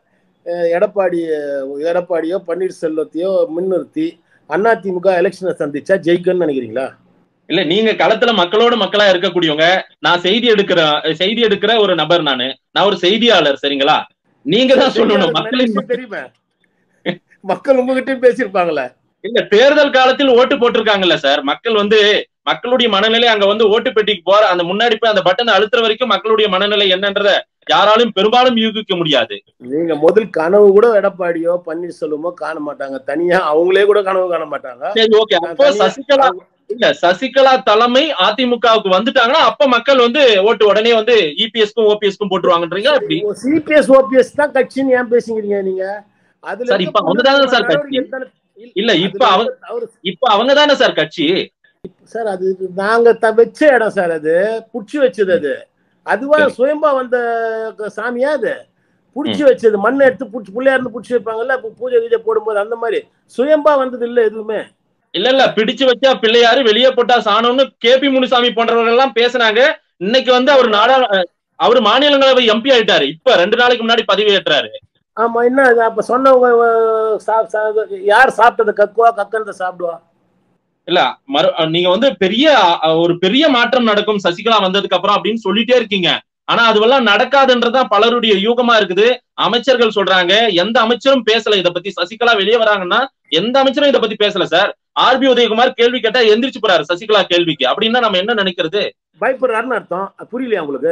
Speaker 2: அஹ், எடப்பாடி எடப்பாடியோ பன்னீர்செல்வத்தையோ முன்னிறுத்தி அதிமுக எலெக்ஷனை சந்திச்சா ஜெயிக்கணும்னு நினைக்கிறீங்களா
Speaker 1: இல்ல நீங்க களத்துல மக்களோட மக்களா இருக்கக்கூடியவங்க நான் செய்தி எடுக்கிற செய்தி எடுக்கிற ஒரு நபர் நானு நான் ஒரு செய்தியாளர் சரிங்களா நீங்க தான் சொல்லணும் மக்களின்
Speaker 2: மக்களுக்கு தெரியுமே மக்கள் உங்ககிட்டயும் பேசியிருப்பாங்களே
Speaker 1: இல்ல தேர்தல் காலத்தில் ஓட்டு போட்டிருக்காங்கல்ல சார் மக்கள் வந்து மக்களுடைய மனநிலை அங்க வந்து ஓட்டு பெட்டிக்கு போற அந்த முன்னாடி போய் அந்த பட்டனை அழுத்துற வரைக்கும் மக்களுடைய மனநிலை என்னன்றத யாராலும் பெரும்பாலும் யூகிக்க முடியாது
Speaker 2: நீங்க முதல் கனவு கூட எடப்பாடியோ பன்னீர்செல்வமோ காண மாட்டாங்க தனியா அவங்களே கூட கனவு காண மாட்டாங்க
Speaker 1: சரி ஓகே அப்போ சசிகலா இல்ல சசிகலா தலைமை அதிமுகவுக்கு வந்துட்டாங்கன்னா அப்ப மக்கள் வந்து ஓட்டு உடனே வந்து இபிஎஸ்க்கும் ஓபிஎஸ்க்கும் போட்டுருவாங்கன்றீங்க அப்படி
Speaker 2: சிபிஎஸ் ஓபிஎஸ் தான் கட்சின்னு ஏன் பேசுகிறீங்க நீங்க அதுல
Speaker 1: சார், இப்ப அவங்கதானே சார் கட்சி? இல்ல, இப்ப அவங்க-
Speaker 2: அவரு
Speaker 1: இப்ப அவங்க தானே சார் கட்சி
Speaker 2: சார் அது நாங்க த- வச்ச இடம் சார் அது புடிச்சு வச்சது அது அதுவா
Speaker 1: சரி.
Speaker 2: சுயம்பா வந்த க- சாமியா அது புடிச்சு வச்சது மண்ணை எடுத்து புடிச்சு பிள்ளையார்னு புடிச்சு வைப்பாங்கல்ல இப்ப பூஜை கீஜை போடும்போது அந்த மாதிரி சுயம்பா வந்தது இல்ல எதுவுமே
Speaker 1: இல்ல இல்ல பிடிச்சு வச்சா பிள்ளையாரு வெளியே போட்டா சாணம்னு கேபி முனுசாமி போன்றவர்கள் எல்லாம் பேசுனாங்க இன்னைக்கு வந்து அவர் நாடா அவர் மாநிலங்களவை எம்பி ஆயிட்டாரு இப்ப ரெண்டு நாளைக்கு முன்னாடி பதவியேற்றாரு
Speaker 2: ஆமா என்ன அது அப்ப சொன்னவங்க அஹ், சா- சா- யார் சாப்பிட்டதை கக்குவா கக்கனதை சாப்பிடுவா
Speaker 1: இல்ல மறு நீங்க வந்து பெரிய அ, ஒரு பெரிய மாற்றம் நடக்கும் சசிகலா வந்ததுக்கு அப்புறம் அப்படின்னு சொல்லிட்டே இருக்கீங்க ஆனா அதுவெல்லாம் நடக்காதுன்றதுதான் பலருடைய யூகமா இருக்குது அமைச்சர்கள் சொல்றாங்க எந்த அமைச்சரும் பேசல இத பத்தி சசிகலா வெளியே வராங்கன்னா எந்த அமைச்சரும் இத பத்தி பேசல சார் ஆர்பி உதயகுமார் கேள்வி கேட்டா எந்திரிச்சு போறாரு சசிகலா கேள்விக்கு அப்படின்னா நம்ம என்ன நினைக்கிறது
Speaker 2: பயப்படுறாருன்னு அர்த்தம் அது புரியலையா உங்களுக்கு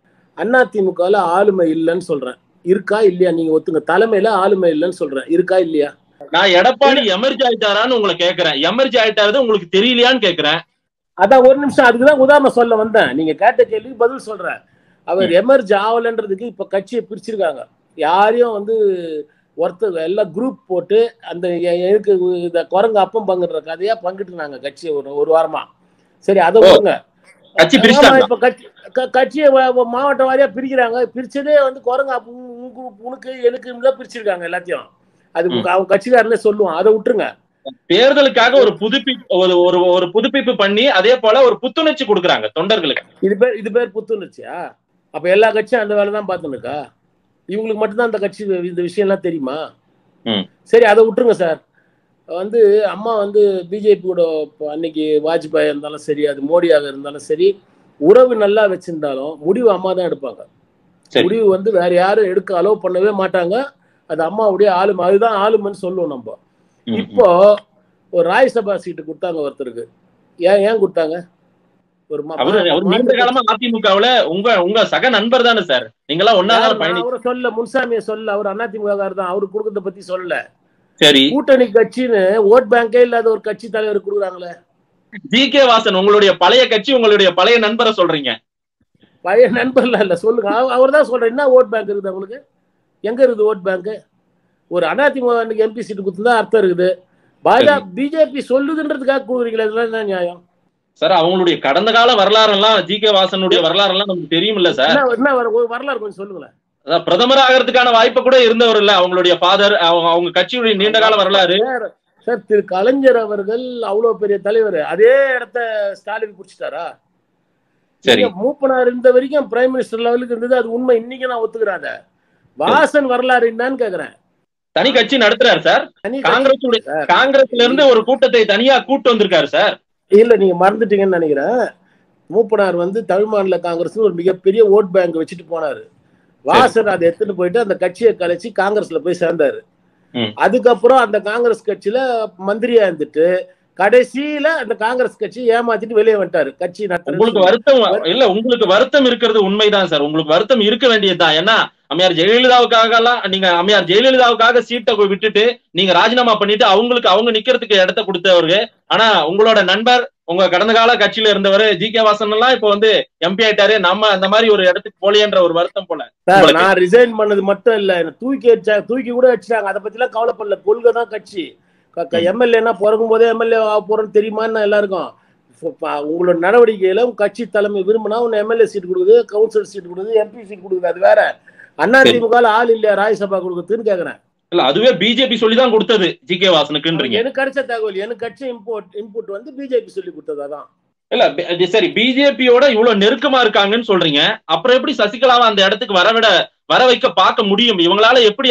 Speaker 2: அதிமுகல ஆளுமை இல்லைன்னு சொல்றேன் இருக்கா இல்லையா நீங்க ஒத்துங்க தலைமையில ஆளுமை இல்லைன்னு சொல்றேன் இருக்கா இல்லையா
Speaker 1: நான் எடப்பாடி எமர்ஜி ஆயிட்டாரான்னு உங்களை கேக்குறேன் எமர்ஜி ஆயிட்டாரு உங்களுக்கு தெரியலையான்னு கேக்குறேன்
Speaker 2: அதான் ஒரு நிமிஷம் அதுக்குதான் உதாரணம் சொல்ல வந்தேன் நீங்க கேட்ட கேள்விக்கு பதில் சொல்றேன் அவர் எமர்ஜ் ஆகலன்றதுக்கு இப்ப கட்சியை பிரிச்சிருக்காங்க யாரையும் வந்து ஒருத்தர் எல்லாம் குரூப் போட்டு அந்த எ- எனக்கு இந்த குரங்கு அப்பம் பங்குற கதையா பங்கிட்டுருந்தாங்க கட்சியை ஒரு ஒரு வாரமா சரி அதை
Speaker 1: ஓ,
Speaker 2: விடுங்க
Speaker 1: கட்சி
Speaker 2: ஆமா,
Speaker 1: பிரிச்சுட்டாங்க
Speaker 2: இப்ப கட்சி க- கட்சியை வ- வ- மாவட்ட வாரியா பிரிக்கிறாங்க பிரிச்சதே வந்து குரங்கு அப்ப உ- உனக்கு உனக்கு எனக்கு தான் பிரிச்சிருக்காங்க எல்லாத்தையும் அது
Speaker 1: ம்.
Speaker 2: அவங்க கட்சிக்காரனே சொல்லுவான் அதை விட்டுருங்க
Speaker 1: தேர்தலுக்காக ஒரு புதுப்பி ஒரு ஒரு ஒரு புதுப்பிப்பு பண்ணி அதே போல ஒரு புத்துணர்ச்சி கொடுக்குறாங்க தொண்டர்களுக்கு
Speaker 2: இது பேர் இது பேர் புத்துணர்ச்சியா அப்ப எல்லா கட்சியும் அந்த வேலை தான் பார்த்துனுக்கா இவங்களுக்கு மட்டும்தான் அந்த கட்சி இந்த விஷயம்லாம் தெரியுமா
Speaker 1: ம்.
Speaker 2: சரி அதை விட்டுருங்க சார் வந்து அம்மா வந்து பிஜேபி கூட இப்போ அன்னைக்கு வாஜ்பாய் இருந்தாலும் சரி அது மோடியாக இருந்தாலும் சரி உறவு நல்லா வச்சிருந்தாலும் முடிவு அம்மா தான் எடுப்பாங்க
Speaker 1: சரி.
Speaker 2: முடிவு வந்து வேற யாரும் எடுக்க அலோவ் பண்ணவே மாட்டாங்க அது அம்மாவுடைய ஆளுமை அதுதான் ஆளுமைன்னு சொல்லுவோம் நம்ம
Speaker 1: ம், ம்.
Speaker 2: இப்போ ஒரு ராஜ்சபா சீட்டு கொடுத்தாங்க ஒருத்தருக்கு ஏன் ஏன் கொடுத்தாங்க ஒரு மா-
Speaker 1: அவரு அவர் நீண்ட
Speaker 2: மாற்று
Speaker 1: காலமா அதிமுகவுல உங்க உங்க சக நண்பர் தானே சார் நீங்க எல்லாம் ஒன்னா
Speaker 2: யார்
Speaker 1: பயணி
Speaker 2: நான் அவரை சொல்ல முன்சாமியை சொல்ல அவர் அதிமுக தான் அவரு கொடுக்கறத பத்தி சொல்லல
Speaker 1: சரி
Speaker 2: கூட்டணி கட்சின்னு ஓட் பேங்கே இல்லாத ஒரு கட்சி தலைவர் கொடுக்குறாங்களே
Speaker 1: ஜி கே வாசன் உங்களுடைய பழைய கட்சி உங்களுடைய பழைய நண்பரை சொல்றீங்க
Speaker 2: பழைய நண்பர்ல இல்ல சொல்லுங்க அவர் தான் சொல்றேன் என்ன ஓட் பேங்க் இருக்குது உங்களுக்கு எங்க இருக்குது ஓட் பேங்க் ஒரு அதிமுக எம்பி சீட்டு கொடுத்துருந்தா அர்த்தம் இருக்குது பாஜக பிஜேபி சொல்லுதுன்றதுக்காக கொடுக்குறீங்களா இதெல்லாம் என்ன நியாயம்
Speaker 1: சார் அவங்களுடைய கடந்த கால வரலாறு எல்லாம் ஜி கே வாசனுடைய வரலாறு எல்லாம் நமக்கு தெரியுமில்ல சார்
Speaker 2: என்ன என்ன வர- ஒரு வரலாறு கொஞ்சம் சொல்லுங்களேன்
Speaker 1: அதான் பிரதமர் ஆகிறதுக்கான வாய்ப்பு கூட இருந்தவர் இல்ல அவங்களுடைய ஃபாதர் அவங்க கட்சியுடைய நீண்ட கால வரலாறு
Speaker 2: சார், சார் திரு கலைஞர் அவர்கள் அவ்வளவு பெரிய தலைவர் அதே இடத்த ஸ்டாலின் பிடிச்சிட்டாரா
Speaker 1: சரி
Speaker 2: நீங்க மூப்பனார் இருந்த வரைக்கும் பிரைம் மினிஸ்டர் லெவலுக்கு இருந்தது அது உண்மை இன்னைக்கு நான் ஒத்துக்கிறேன் அத. வாசன் வரலாறு என்னன்னு கேக்குறேன்
Speaker 1: தனி கட்சி நடத்துறாரு சார்
Speaker 2: தனி
Speaker 1: காங்கிரஸ்
Speaker 2: சார்.
Speaker 1: காங்கிரஸ்ல இருந்து ஒரு கூட்டத்தை தனியா கூட்டு வந்திருக்காரு சார்
Speaker 2: இல்ல நீங்க மறந்துட்டீங்கன்னு நினைக்கிறேன் மூப்பனார் வந்து தமிழ் மாநில காங்கிரஸ் ஒரு மிகப்பெரிய ஓட் பேங்க் வச்சுட்டு போனாரு வாசன் அதை எடுத்துட்டு போயிட்டு அந்த கட்சியை கலைச்சு காங்கிரஸ்ல போய் சேர்ந்தாரு
Speaker 1: ம்.
Speaker 2: அதுக்கப்புறம் அந்த காங்கிரஸ் கட்சியில மந்திரியா இருந்துட்டு கடைசியில அந்த காங்கிரஸ் கட்சி ஏமாத்திட்டு வெளியே வந்துட்டாரு கட்சி
Speaker 1: உங்களுக்கு
Speaker 2: நடத்துறது
Speaker 1: வருத்தம் இல்ல உங்களுக்கு வருத்தம் இருக்கிறது உண்மைதான் சார் உங்களுக்கு வருத்தம் இருக்க வேண்டியதுதான் ஏன்னா அம்மையார் ஜெயலலிதாவுக்காக எல்லாம் நீங்க அம்மையார் ஜெயலலிதாவுக்காக சீட்டை போய் விட்டுட்டு நீங்க ராஜினாமா பண்ணிட்டு அவங்களுக்கு அவங்க நிக்கிறதுக்கு இடத்த கொடுத்தவரு ஆனா உங்களோட நண்பர் உங்க கடந்த கால கட்சியில இருந்தவர் ஜி கே வாசன் எல்லாம் இப்ப வந்து எம்பி ஆயிட்டாரு நம்ம அந்த மாதிரி ஒரு இடத்துக்கு போலியன்ற ஒரு வருத்தம் போல
Speaker 2: சார்
Speaker 1: உங்களுக்கு.
Speaker 2: நான் ரிசைன் பண்ணது மட்டும் இல்ல என்ன தூக்கி வச்சா தூக்கி கூட வச்சுட்டாங்க அதை பத்தி எல்லாம் கவலைப்படல கொள்கை தான் கட்சி எம்எல்ஏனா பிறக்கும் போதே எம்எல்ஏ ஆக போறோம்னு தெரியுமான்னு எல்லாருக்கும் இப்ப ப- உங்களோட நடவடிக்கையில உங்க கட்சி தலைமை விரும்பினா உன்னை எம்எல்ஏ சீட் கொடுக்குது கவுன்சிலர் சீட் கொடுக்குது எம்பி சீட் கொடுக்குது அது வேற அண்ணா திமுக ஆள் இல்லையா ராஜ்யசபா கொடுக்குதுன்னு கேக்குறேன்
Speaker 1: இல்ல அதுவே பிஜேபி சொல்லிதான் கொடுத்தது ஜி கே வாசனுக்குன்றீங்க
Speaker 2: எனக்கு கிடைச்ச தகவல் எனக்கு கட்சி இம்போர்ட் இன்புட் வந்து பிஜேபி சொல்லி கொடுத்தது அதான்
Speaker 1: இல்ல பி- அது சரி பிஜேபியோட இவ்வளவு நெருக்கமா இருக்காங்கன்னு சொல்றீங்க அப்புறம் எப்படி சசிகலாவை அந்த இடத்துக்கு வரவிட வர வைக்க பார்க்க முடியும் இவங்களால எப்படி அத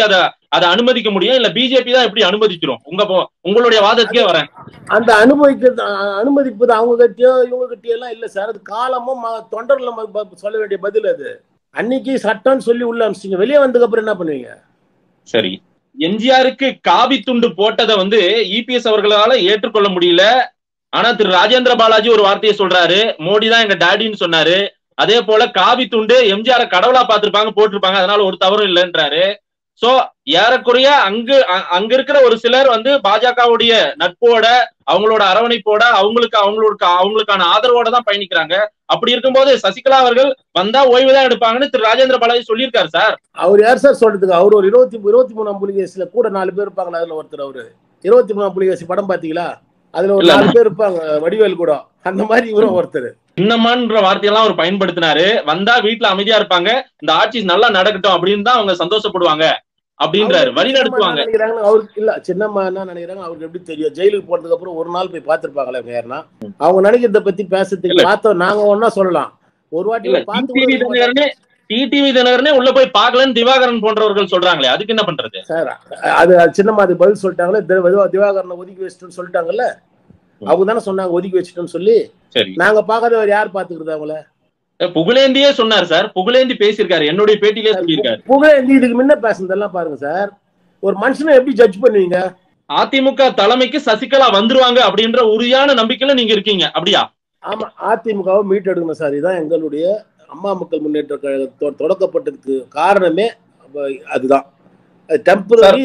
Speaker 1: அதை அனுமதிக்க முடியும் இல்ல பிஜேபி தான் எப்படி அனுமதிச்சிரும் உங்க போ- உங்களுடைய வாதத்துக்கே வரேன்
Speaker 2: அந்த அனுபவிக்கிறது அ- அனுமதிப்பது அவங்க கிட்டயோ இவங்க கிட்டயோ எல்லாம் இல்ல சார் அது காலமும் ம- தொண்டர்ல ம- ப- சொல்ல வேண்டிய பதில் அது அன்னைக்கு சட்டம்னு சொல்லி உள்ள அமிச்சிங்க வெளியே வந்ததுக்கு அப்புறம் என்ன பண்ணுவீங்க
Speaker 1: சரி எம்ஜிஆருக்கு காவி துண்டு போட்டதை வந்து இபிஎஸ் அவர்களால ஏற்றுக்கொள்ள முடியல ஆனா திரு ராஜேந்திர பாலாஜி ஒரு வார்த்தையை சொல்றாரு மோடி தான் எங்க டாடின்னு சொன்னாரு அதே போல காவி துண்டு எம்ஜிஆர் கடவுளா பார்த்திருப்பாங்க போட்டிருப்பாங்க அதனால ஒரு தவறும் இல்லைன்றாரு சோ ஏறக்குறைய அங்கு அ- அங்க இருக்கிற ஒரு சிலர் வந்து பாஜகவுடைய நட்போட அவங்களோட அரவணைப்போட அவங்களுக்கு அவங்களுக்கு அவங்களுக்கான ஆதரவோட தான் பயணிக்கிறாங்க அப்படி இருக்கும்போது சசிகலா அவர்கள் வந்தா ஓய்வு தான் எடுப்பாங்கன்னு திரு ராஜேந்திர பாலாஜி சொல்லியிருக்காரு சார்
Speaker 2: அவர் யார் சார் சொல்றதுக்கு அவர் ஒரு இருபத்தி இருபத்தி மூணாம் புலிகேசில கூட நாலு பேர் இருப்பாங்களா அதுல ஒருத்தர் அவரு இருபத்தி மூணாம் புலிகேசி படம் பாத்தீங்களா அதுல ஒரு
Speaker 1: இல்ல.
Speaker 2: நாலு பேர் இருப்பாங்க வடிவேல் கூட அந்த மாதிரி இவரும் ஒருத்தர்
Speaker 1: இன்னமான்ற வார்த்தையெல்லாம் அவர் பயன்படுத்தினாரு வந்தா வீட்டுல அமைதியா இருப்பாங்க இந்த ஆட்சி நல்லா நடக்கட்டும் அப்படின்னு தான் அவங்க சந்தோஷப்படுவாங்க அப்படின்றாரு வழி நடத்துவாங்க
Speaker 2: நினைக்கிறாங்க அவருக்கு இல்ல சின்னம்மா என்ன நினைக்கிறாங்க அவருக்கு எப்படி தெரியும் ஜெயிலுக்கு போனதுக்கு அப்புறம் ஒரு நாள் போய் பார்த்திருப்பாங்களே அவங்க யாருன்னா அவங்க நினைக்கிறத பத்தி பேசுறதுக்கு
Speaker 1: இல்ல.
Speaker 2: பார்த்தோம் நாங்க ஒன்னா சொல்லலாம் ஒரு வாட்டி
Speaker 1: இல்ல
Speaker 2: பார்த்து
Speaker 1: டிடிவி
Speaker 2: கூட இருக்க மாட்டாங்க.
Speaker 1: தினகரனே டிடிவி தினகரனே உள்ள போய் பார்க்கலன்னு திவாகரன் போன்றவர்கள் சொல்றாங்களே அதுக்கு என்ன பண்றது
Speaker 2: சார் அது அது சின்னம்மா அது பதில் சொல்லிட்டாங்களே திவ- திவா- திவாகரனை ஒதுக்கி வச்சிட்டோன்னு சொல்லிட்டாங்கல்ல அவங்க தானே சொன்னாங்க ஒதுக்கி வச்சிட்டோன்னு சொல்லி
Speaker 1: சரி
Speaker 2: நாங்க பார்க்காதவர் யார் பாத்துக்கிறது அவங்கள
Speaker 1: புகழேந்தியே சொன்னார் சார் புகழேந்தி பேசியிருக்காரு என்னுடைய பேட்டியிலே சொல்லியிருக்காரு
Speaker 2: புகழேந்தி இதுக்கு முன்ன பேசுனதெல்லாம் பாருங்க சார் ஒரு மனுஷனை எப்படி ஜட்ஜ் பண்ணுவீங்க
Speaker 1: அதிமுக தலைமைக்கு சசிகலா வந்துருவாங்க அப்படின்ற உறுதியான நம்பிக்கையில நீங்க இருக்கீங்க அப்படியா
Speaker 2: ஆமா அதிமுகவை மீட்டெடுக்கணும் சார் இதுதான் எங்களுடைய அம்மா மக்கள் முன்னேற்ற கழகம் தொ- தொடக்கப்பட்டதுக்கு காரணமே அப்ப அதுதான் டெம்பரரி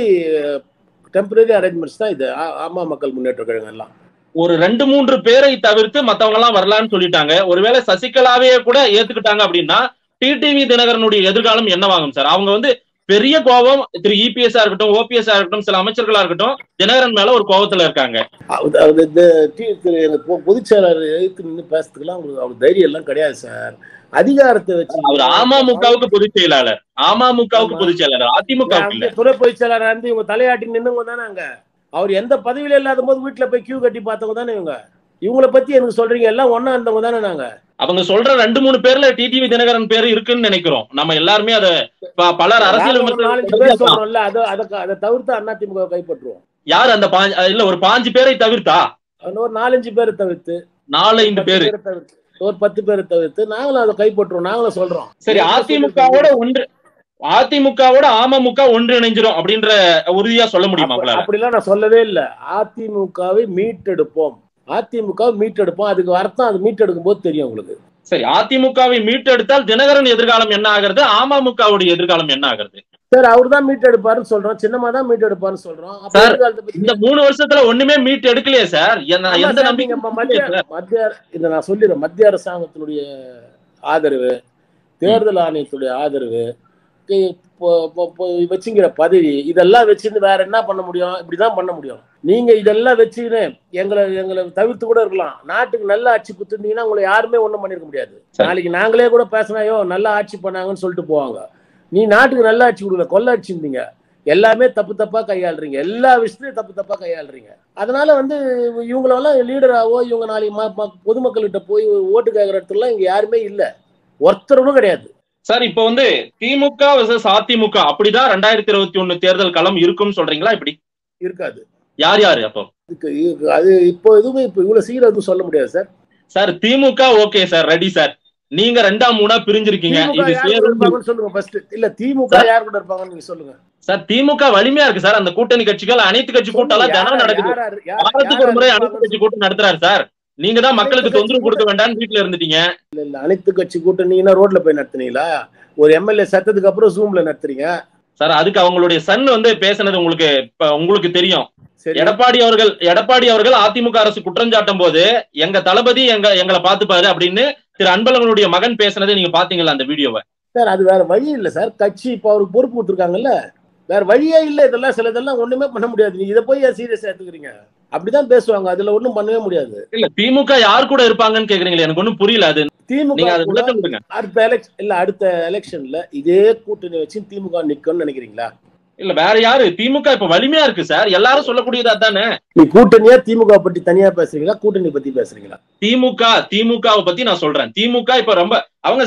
Speaker 2: டெம்பரரி அரேஞ்ச்மெண்ட்ஸ் தான் இது ஆ- அம்மா மக்கள் முன்னேற்ற கழகம் எல்லாம்
Speaker 1: ஒரு ரெண்டு மூன்று பேரை தவிர்த்து மத்தவங்க எல்லாம் வரலான்னு சொல்லிட்டாங்க ஒருவேளை சசிகலாவே கூட ஏத்துக்கிட்டாங்க அப்படின்னா டிடிவி தினகரனுடைய எதிர்காலம் என்னவாகும் சார் அவங்க வந்து பெரிய கோபம் திரு இபிஎஸ் இருக்கட்டும் ஓபிஎஸ் இருக்கட்டும் சில அமைச்சர்களா இருக்கட்டும் தினகரன் மேல ஒரு கோபத்துல இருக்காங்க
Speaker 2: அது- அது இந்த டி- திரு- எங்க பொ- பொதுச் செயலாளர் எழுத்து நின்று பேசுறதுக்குலாம் அவங்களுக்கு அவருக்கு தைரியம் எல்லாம் கிடையாது சார் அதிகாரத்தை வச்சு
Speaker 1: அவர் அமமுகவுக்கு பொதுச் செயலாளர் அமமுகவுக்கு பொதுச் செயலாளர் அதிமுகவுக்கு இல்ல
Speaker 2: அந்த துறை பொதுச் செயலாளர் இருந்து இவங்க தலையாட்டி நின்னுங்க தானே அங்க அவர் எந்த பதவியில இல்லாத போது வீட்டுல போய் கியூ கட்டி பார்த்தவங்க தானே இவங்க இவங்கள பத்தி எனக்கு சொல்றீங்க எல்லாம் ஒண்ணா இருந்தவங்க தானே நாங்க
Speaker 1: அவங்க சொல்ற ரெண்டு மூணு பேர்ல டிடிவி தினகரன் பேர் இருக்குன்னு நினைக்கிறோம் நம்ம எல்லாருமே அத ப- பலர் அரசியல்
Speaker 2: நாங்க ஒரு நாலஞ்சு பேர்
Speaker 1: விமர்சனம்
Speaker 2: சொல்றோம்ல அதை அதை அதை தவிர்த்து அண்ணா திமுக கைப்பற்றுவோம்
Speaker 1: யார் அந்த பாஞ்சு இல்ல ஒரு பாஞ்சு பேரை தவிர்த்தா
Speaker 2: இன்னும் ஒரு நாலஞ்சு பேரை தவிர்த்து
Speaker 1: நாலஞ்சு
Speaker 2: பத்து
Speaker 1: பேரு
Speaker 2: பேரை தவிர்த்து ஒரு பத்து பேரை தவிர்த்து நாங்களும் அதை கைப்பற்றுவோம் நாங்களும் சொல்றோம்
Speaker 1: சரி
Speaker 2: நீங்க
Speaker 1: அதிமுகவோட ஒன்று அதிமுகவோட அமமுக ஒன்றிணைஞ்சிரும் அப்படின்ற உறுதியா சொல்ல முடியுமா
Speaker 2: அப்ப-
Speaker 1: உங்களால
Speaker 2: அப்படிலாம் நான் சொல்லவே இல்லை அதிமுகவை மீட்டெடுப்போம் அதிமுகவை மீட்டெடுப்போம் அதுக்கு அர்த்தம் அது மீட்டெடுக்கும் போது தெரியும் உங்களுக்கு
Speaker 1: சரி அதிமுகவை மீட்டெடுத்தால் தினகரன் எதிர்காலம் என்ன ஆகிறது அமமுகவுடைய எதிர்காலம் என்ன ஆகிறது
Speaker 2: சார் அவர் தான் மீட்டெடுப்பாருன்னு சொல்றோம் சின்னமா தான் மீட்டெடுப்பாருன்னு சொல்றோம் அப்ப
Speaker 1: சார்,
Speaker 2: எதிர்காலத்தை பத்தி
Speaker 1: இந்த மூணு வருஷத்துல ஒண்ணுமே மீட் எடுக்கலையே சார் என்ன-
Speaker 2: ஆமா
Speaker 1: எந்த
Speaker 2: சார், நீங்க ம- மத்திய
Speaker 1: நம்பிக்கை
Speaker 2: மத்திய இதை நான் சொல்லிடுறேன் மத்திய அரசாங்கத்தினுடைய ஆதரவு தேர்தல் ஆணையத்துடைய ஆதரவு கி- பொ- பொ- பொ- வச்சுங்கிற பதவி இதெல்லாம் வச்சுருந்து வேற என்ன பண்ண முடியும் இப்படிதான் பண்ண முடியும் நீங்க இதெல்லாம் வச்சுக்கின்னு எங்களை எங்களை தவிர்த்து கூட இருக்கலாம் நாட்டுக்கு நல்ல ஆட்சி கொடுத்துருந்தீங்கன்னா உங்களை யாருமே ஒண்ணும் பண்ணிருக்க முடியாது
Speaker 1: சரி.
Speaker 2: நாளைக்கு நாங்களே கூட பேசினாயோ நல்ல ஆட்சி பண்ணாங்கன்னு சொல்லிட்டு போவாங்க நீ நாட்டுக்கு நல்ல ஆட்சி கொடுக்கல கொள்ள ஆட்சி இருந்தீங்க எல்லாமே தப்பு தப்பா கையாளுறீங்க எல்லா விஷயத்தையும் தப்பு தப்பா கையாளுறீங்க அதனால வந்து இவங்களெல்லாம் லீடராவோ இவங்க நாளைக்கு ம- ம- பொதுமக்கள்கிட்ட போய் ஓட்டு கேட்கற இடத்துலலாம் இங்க யாருமே இல்ல ஒருத்தரும் கிடையாது
Speaker 1: சார் இப்ப வந்து திமுக versus அதிமுக அப்படிதான் ரெண்டாயிரத்தி இருபத்தி ஒண்ணு தேர்தல் களம் இருக்கும்னு சொல்றீங்களா இப்படி
Speaker 2: இருக்காது
Speaker 1: யார் யாரு அப்போ
Speaker 2: இதுக்கு இது- அது இப்போ எதுவுமே இப்போ இவ்வளவு சீக்கிரம் எதுவும் சொல்ல முடியாது sir
Speaker 1: sir DMK okay sir ready sir நீங்க ரெண்டாம் மூணா பிரிஞ்சிருக்கீங்க
Speaker 2: திமுக
Speaker 1: இது
Speaker 2: யார் கூட
Speaker 1: சேரும்
Speaker 2: இருப்பாங்கன்னு சொல்லுங்க ஃபர்ஸ்ட் இல்ல திமுக
Speaker 1: சார்.
Speaker 2: யார் கூட இருப்பாங்கன்னு நீங்க சொல்லுங்க
Speaker 1: சார் திமுக வலிமையா இருக்கு சார் அந்த கூட்டணி கட்சிகள் அனைத்து கட்சி கூட்டம் எல்லாம்
Speaker 2: யார்
Speaker 1: தினம் நடக்குது
Speaker 2: யார் யார்
Speaker 1: வாரத்துக்கு ஒரு முறை
Speaker 2: யார்
Speaker 1: அனைத்து கட்சி கூட்டம் நடத்துறாரு சார் நீங்க தான் மக்களுக்கு
Speaker 2: அனைத்து
Speaker 1: தொந்தரவு
Speaker 2: கட்சி
Speaker 1: கொடுக்க வேண்டாம்னு வீட்டுல இருந்துட்டீங்க
Speaker 2: இல்ல அனைத்து கட்சி கூட்டணின்னா ரோட்ல போய் நடத்துனீங்களா ஒரு எம்எல்ஏ செத்ததுக்கு அப்புறம் ஜூம்ல நடத்துறீங்க
Speaker 1: சார் அதுக்கு அவங்களுடைய சன் வந்து பேசுனது உங்களுக்கு இப்ப உங்களுக்கு தெரியும்
Speaker 2: சரி
Speaker 1: எடப்பாடி அவர்கள் எடப்பாடி அவர்கள் அதிமுக அரசு குற்றம் சாட்டும் போது எங்க தளபதி எங்க எங்களை பாத்துப்பாரு அப்படின்னு திரு அன்பழகனுடைய மகன் பேசுனதை நீங்க பாத்தீங்களா அந்த வீடியோவை
Speaker 2: சார் அது வேற வழி இல்ல சார் கட்சி இப்ப அவருக்கு பொறுப்பு கொடுத்துருக்காங்கல்ல வேற வழியே இல்ல இதெல்லாம் சில இதெல்லாம் ஒண்ணுமே பண்ண முடியாது நீங்க இதை போய் சீரியஸா எடுத்துக்கிறீங்க அப்படிதான் பேசுவாங்க அதுல ஒண்ணும் பண்ணவே முடியாது
Speaker 1: இல்ல திமுக யார் கூட இருப்பாங்கன்னு கேக்குறீங்களே எனக்கு ஒண்ணும் புரியல அது
Speaker 2: திமுக
Speaker 1: நீங்க அதை
Speaker 2: கூட
Speaker 1: விளக்கம் கொடுங்க
Speaker 2: அடுத்த எலெக்ஷன் இல்ல அடுத்த எலெக்ஷன்ல இதே கூட்டணி வச்சு திமுக நிக்கும்னு நினைக்கிறீங்களா
Speaker 1: இல்ல வேற யாரு திமுக இப்ப வலிமையா இருக்கு சார் எல்லாரும் சொல்லக்கூடியது அதானே
Speaker 2: நீ கூட்டணியா திமுக பத்தி தனியா பேசுறீங்களா கூட்டணி பத்தி பேசுறீங்களா
Speaker 1: திமுக திமுகவை பத்தி நான் சொல்றேன் திமுக இப்ப ரொம்ப அவங்க சார்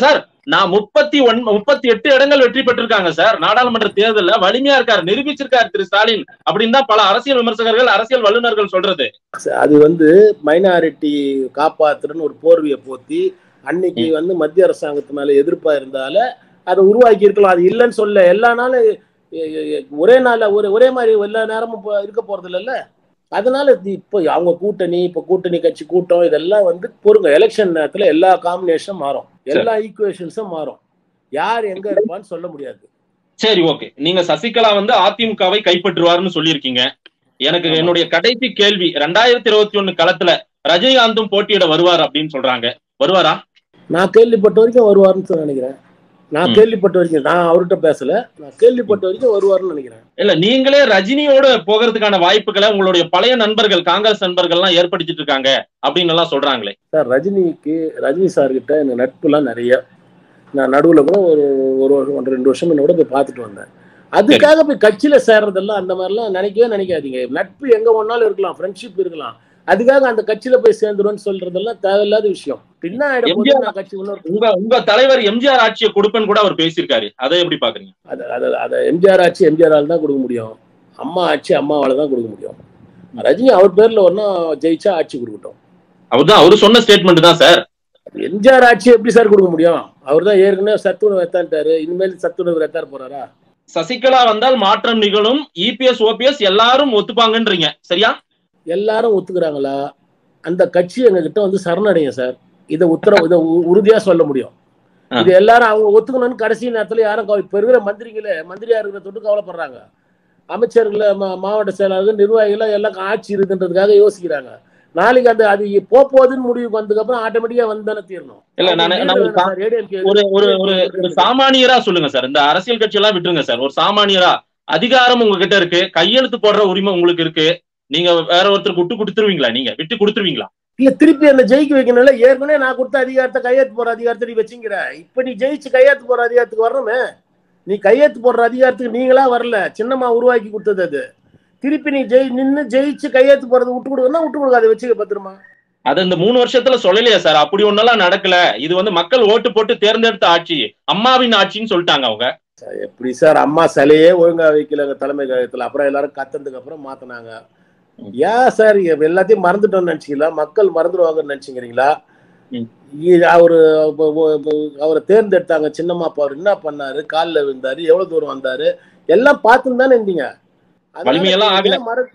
Speaker 1: நான் முப்பத்தி ஒன் முப்பத்தி எட்டு இடங்கள் வெற்றி பெற்றிருக்காங்க சார் நாடாளுமன்ற தேர்தல்ல வலிமையா இருக்காரு நிரூபிச்சிருக்காரு திரு ஸ்டாலின் அப்படின்னு தான் பல அரசியல் விமர்சகர்கள் அரசியல் வல்லுநர்கள் சொல்றது
Speaker 2: அது வந்து மைனாரிட்டி காப்பாத்துறன்னு ஒரு போர்வையை போத்தி அன்னைக்கு வந்து மத்திய அரசாங்கத்து மேல எதிர்ப்பா இருந்தால அதை உருவாக்கி இருக்கலாம் அது இல்லைன்னு சொல்ல எல்லா நாளும் எ- எ- எ- ஒரே நாள்ல ஒரு ஒரே மாதிரி எல்லா நேரமும் இப்ப இருக்க போறது இல்லைல்ல அதனால இது இப்போ அவங்க கூட்டணி இப்போ கூட்டணி கட்சி கூட்டம் இதெல்லாம் வந்து பொறுங்க எலெக்ஷன் நேரத்துல எல்லா காம்பினேஷனும் மாறும் எல்லா ஈக்குவேஷன்ஸும் மாறும் யார் எங்க இருப்பான்னு சொல்ல முடியாது
Speaker 1: சரி ஓகே நீங்க சசிகலா வந்து அதிமுகவை கைப்பற்றுவாருன்னு சொல்லியிருக்கீங்க எனக்கு
Speaker 2: ஆமா.
Speaker 1: என்னுடைய கடைசி கேள்வி ரெண்டாயிரத்தி இருபத்தி ஒண்ணு களத்துல ரஜினிகாந்தும் போட்டியிட வருவார் அப்படின்னு சொல்றாங்க வருவாரா
Speaker 2: நான் கேள்விப்பட்ட வரைக்கும் வருவாருன்னு தான் நினைக்கிறேன் நான்
Speaker 1: ம்.
Speaker 2: கேள்விப்பட்ட வரைக்கும் நான் அவர்கிட்ட பேசல நான் கேள்விப்பட்ட வரைக்கும் வருவாருன்னு நினைக்கிறேன்
Speaker 1: இல்ல நீங்களே ரஜினியோட போகிறதுக்கான வாய்ப்புகளை உங்களுடைய பழைய நண்பர்கள் காங்கிரஸ் நண்பர்கள்லாம் ஏற்படுத்திட்டு இருக்காங்க அப்படின்னு எல்லாம் சொல்றாங்களே
Speaker 2: சார் ரஜினிக்கு ரஜினி சார் கிட்ட எனக்கு நட்புலாம் நிறைய நான் நடுவில் கூட ஒரு ஒரு வருஷம் ஒன்று ரெண்டு வருஷம் கூட போய் பார்த்துட்டு வந்தேன் அதுக்காக போய் கட்சியில சேர்றதெல்லாம் அந்த மாதிரிலாம் நினைக்கவே நினைக்காதீங்க நட்பு எங்க ஒன்னாலும் இருக்கலாம் ஃப்ரெண்ட்ஷிப் இருக்கலாம் அதுக்காக அந்த கட்சியில போய் சேர்ந்துருவேன்னு சொல்றதெல்லாம் தேவையில்லாத விஷயம் பின்ன ஆயிடும் போது நான் கட்சி இன்னொரு
Speaker 1: உங்க உங்க தலைவர் எம்ஜிஆர் ஆட்சியை கொடுப்பேன்னு கூட அவர் பேசியிருக்காரு அதை எப்படி பாக்குறீங்க
Speaker 2: அதை அதை அதை எம்ஜிஆர் ஆட்சி எம்ஜிஆரால் தான் கொடுக்க முடியும் அம்மா ஆட்சி அம்மாவால தான் கொடுக்க முடியும் ரஜினி அவர் பேர்ல ஒன்றும் ஜெயிச்சா ஆட்சி கொடுக்கட்டும்
Speaker 1: அவர்தான் அவரு சொன்ன ஸ்டேட்மெண்ட் தான் சார்
Speaker 2: எம்ஜிஆர் ஆட்சி எப்படி சார் கொடுக்க முடியும் அவர் தான் ஏற்கனவே சத்துணவு எத்தான்ட்டாரு இனிமேல் சத்துணவு எத்தார் போறாரா
Speaker 1: சசிகலா வந்தால் மாற்றம் நிகழும் இபிஎஸ் ஓபிஎஸ் எல்லாரும் ஒத்துப்பாங்கன்றீங்க சரியா
Speaker 2: எல்லாரும் ஒத்துக்கிறாங்களா அந்த கட்சி எங்க கிட்ட வந்து சரணடையும் சார் இதை உத்தரவு இதை உ- உறுதியா சொல்ல முடியும்
Speaker 1: ஆ.
Speaker 2: இது எல்லாரும் அவங்க ஒத்துக்கணும்னு கடைசி நேரத்துல யாரும் கவ- இப்ப இருக்கிற மந்திரிகளே மந்திரியா இருக்கிற தொட்டு கவலைப்படுறாங்க அமைச்சர்களை மா- மாவட்ட செயலாளர்கள் நிர்வாகிகள் எல்லாம் ஆட்சி இருக்குன்றதுக்காக யோசிக்கிறாங்க நாளைக்கு அந்த அது போ போகுதுன்னு முடிவுக்கு வந்ததுக்கு அப்புறம் ஆட்டோமேட்டிக்கா வந்து தானே தீரணும்
Speaker 1: இல்ல, நானு- நான் ஒரு சா- ஒரு ஒரு ஒரு ஒரு சாமானியரா சொல்லுங்க சார் இந்த அரசியல் கட்சி எல்லாம் விட்டுருங்க சார் ஒரு சாமானியரா அதிகாரம் உங்ககிட்ட இருக்கு கையெழுத்து போடுற உரிமை உங்களுக்கு இருக்கு நீங்க வேற ஒருத்தருக்கு விட்டு கொடுத்துருவீங்களா நீங்க விட்டு கொடுத்துருவீங்களா
Speaker 2: இல்ல திருப்பி அந்த ஜெயிக்க வைக்கணும்ல ஏற்கனவே நான் கொடுத்த அதிகாரத்தை கையெழுத்து போற அதிகாரத்தை நீ வச்சுங்கிற இப்ப நீ ஜெயிச்சு கையெழுத்து போற அதிகாரத்துக்கு வரணுமே நீ கையெழுத்து போடுற அதிகாரத்துக்கு நீங்களா வரல சின்னமா உருவாக்கி கொடுத்தது அது திருப்பி நீ ஜெயி நின்னு ஜெயிச்சு கையெழுத்து போறது விட்டு கொடுக்கணும்னா விட்டு கொடுக்காத வச்சுக்க பத்திரமா
Speaker 1: அது இந்த மூணு வருஷத்துல சொல்லலையா சார் அப்படி ஒன்னெல்லாம் நடக்கல இது வந்து மக்கள் ஓட்டு போட்டு தேர்ந்தெடுத்த ஆட்சி அம்மாவின் ஆட்சின்னு சொல்லிட்டாங்க அவங்க
Speaker 2: எப்படி சார் அம்மா சிலையே ஒழுங்கா வைக்கலங்க தலைமை கழகத்துல அப்புறம் எல்லாரும் கத்தனதுக்கு அப்புறம் மாத்தினாங்க
Speaker 1: ம்.
Speaker 2: ஏன் சார் இவ எல்லாத்தையும் மறந்துட்டோம்னு நினைச்சீங்களா மக்கள் மறந்துடுவாங்கன்னு நினைச்சுக்கிறீங்களா
Speaker 1: ம்.
Speaker 2: இ- அவரு ஒ- ஒ- ஒ- அவரை தேர்ந்தெடுத்தாங்க சின்னம்மா அப்பா அவர் என்ன பண்ணாரு காலில் விழுந்தாரு எவ்வளவு தூரம் வந்தாரு எல்லாம் பார்த்துன்னு தானே இருந்தீங்க அதனால
Speaker 1: வலிமையெல்லாம்
Speaker 2: நீங்க
Speaker 1: ஆகல.
Speaker 2: ஏன் மற-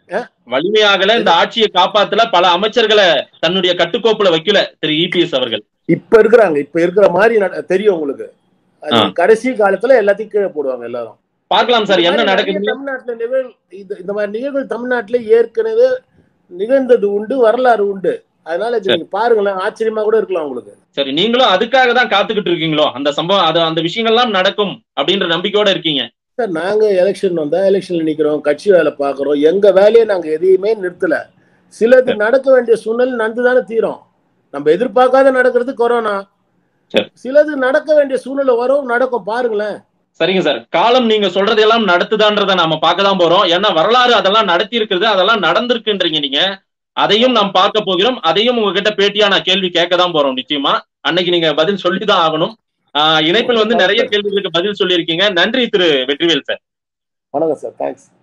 Speaker 1: வலிமையாகல இந்த ஆட்சியை காப்பாத்துல பல அமைச்சர்களை தன்னுடைய கட்டுக்கோப்புல வைக்கல திரு இபிஎஸ் அவர்கள்
Speaker 2: இப்ப இருக்கிறாங்க இப்ப இருக்கிற மாதிரி நட- தெரியும் உங்களுக்கு அது
Speaker 1: ஆ.
Speaker 2: கடைசி காலத்துல எல்லாத்தையும் கீழே போடுவாங்க எல்லாரும்
Speaker 1: பார்க்கலாம் சார்
Speaker 2: இந்த
Speaker 1: என்ன
Speaker 2: மாதிரி நிறைய
Speaker 1: நடக்குது
Speaker 2: தமிழ்நாட்டுல நிகழ் இது இந்த மாதிரி நிகழ்வுகள் தமிழ்நாட்டுல ஏற்கனவே நிகழ்ந்தது உண்டு வரலாறு உண்டு அதனால இது
Speaker 1: சரி.
Speaker 2: நீங்க பாருங்களேன் ஆச்சரியமா கூட இருக்கலாம் உங்களுக்கு
Speaker 1: சரி நீங்களும் அதுக்காக தான் காத்துக்கிட்டு இருக்கீங்களோ அந்த சம்பவம் அது அந்த விஷயங்கள்லாம் நடக்கும் அப்படின்ற நம்பிக்கையோட இருக்கீங்க
Speaker 2: சார் நாங்க எலெக்ஷன் வந்தா எலெக்ஷன்ல நிக்கிறோம் கட்சி வேலை பார்க்கறோம் எங்க வேலையை நாங்க எதையுமே நிறுத்தல சிலது நடக்க வேண்டிய சூழ்நிலை நடந்துதானே தீரும் நம்ம எதிர்பார்க்காத நடக்கிறது கொரோனா
Speaker 1: சரி.
Speaker 2: சிலது நடக்க வேண்டிய சூழ்நிலை வரும் நடக்கும் பாருங்களேன்
Speaker 1: சரிங்க சார் காலம் நீங்க சொல்றதெல்லாம் நடத்துதான்றதை நாம பார்க்க தான் போறோம் ஏன்னா வரலாறு அதெல்லாம் நடத்தி இருக்குது அதெல்லாம் நடந்திருக்குன்றீங்க நீங்க அதையும் நாம் பார்க்க போகிறோம் அதையும் உங்ககிட்ட பேட்டியா நான் கேள்வி கேட்க தான் போறோம் நிச்சயமா அன்னைக்கு நீங்க பதில் சொல்லி தான் ஆகணும் ஆஹ் இணைப்பில் வந்து நிறைய கேள்விகளுக்கு பதில் சொல்லியிருக்கீங்க நன்றி திரு வெற்றிவேல் சார்
Speaker 2: வணக்கம் சார் தேங்க்ஸ்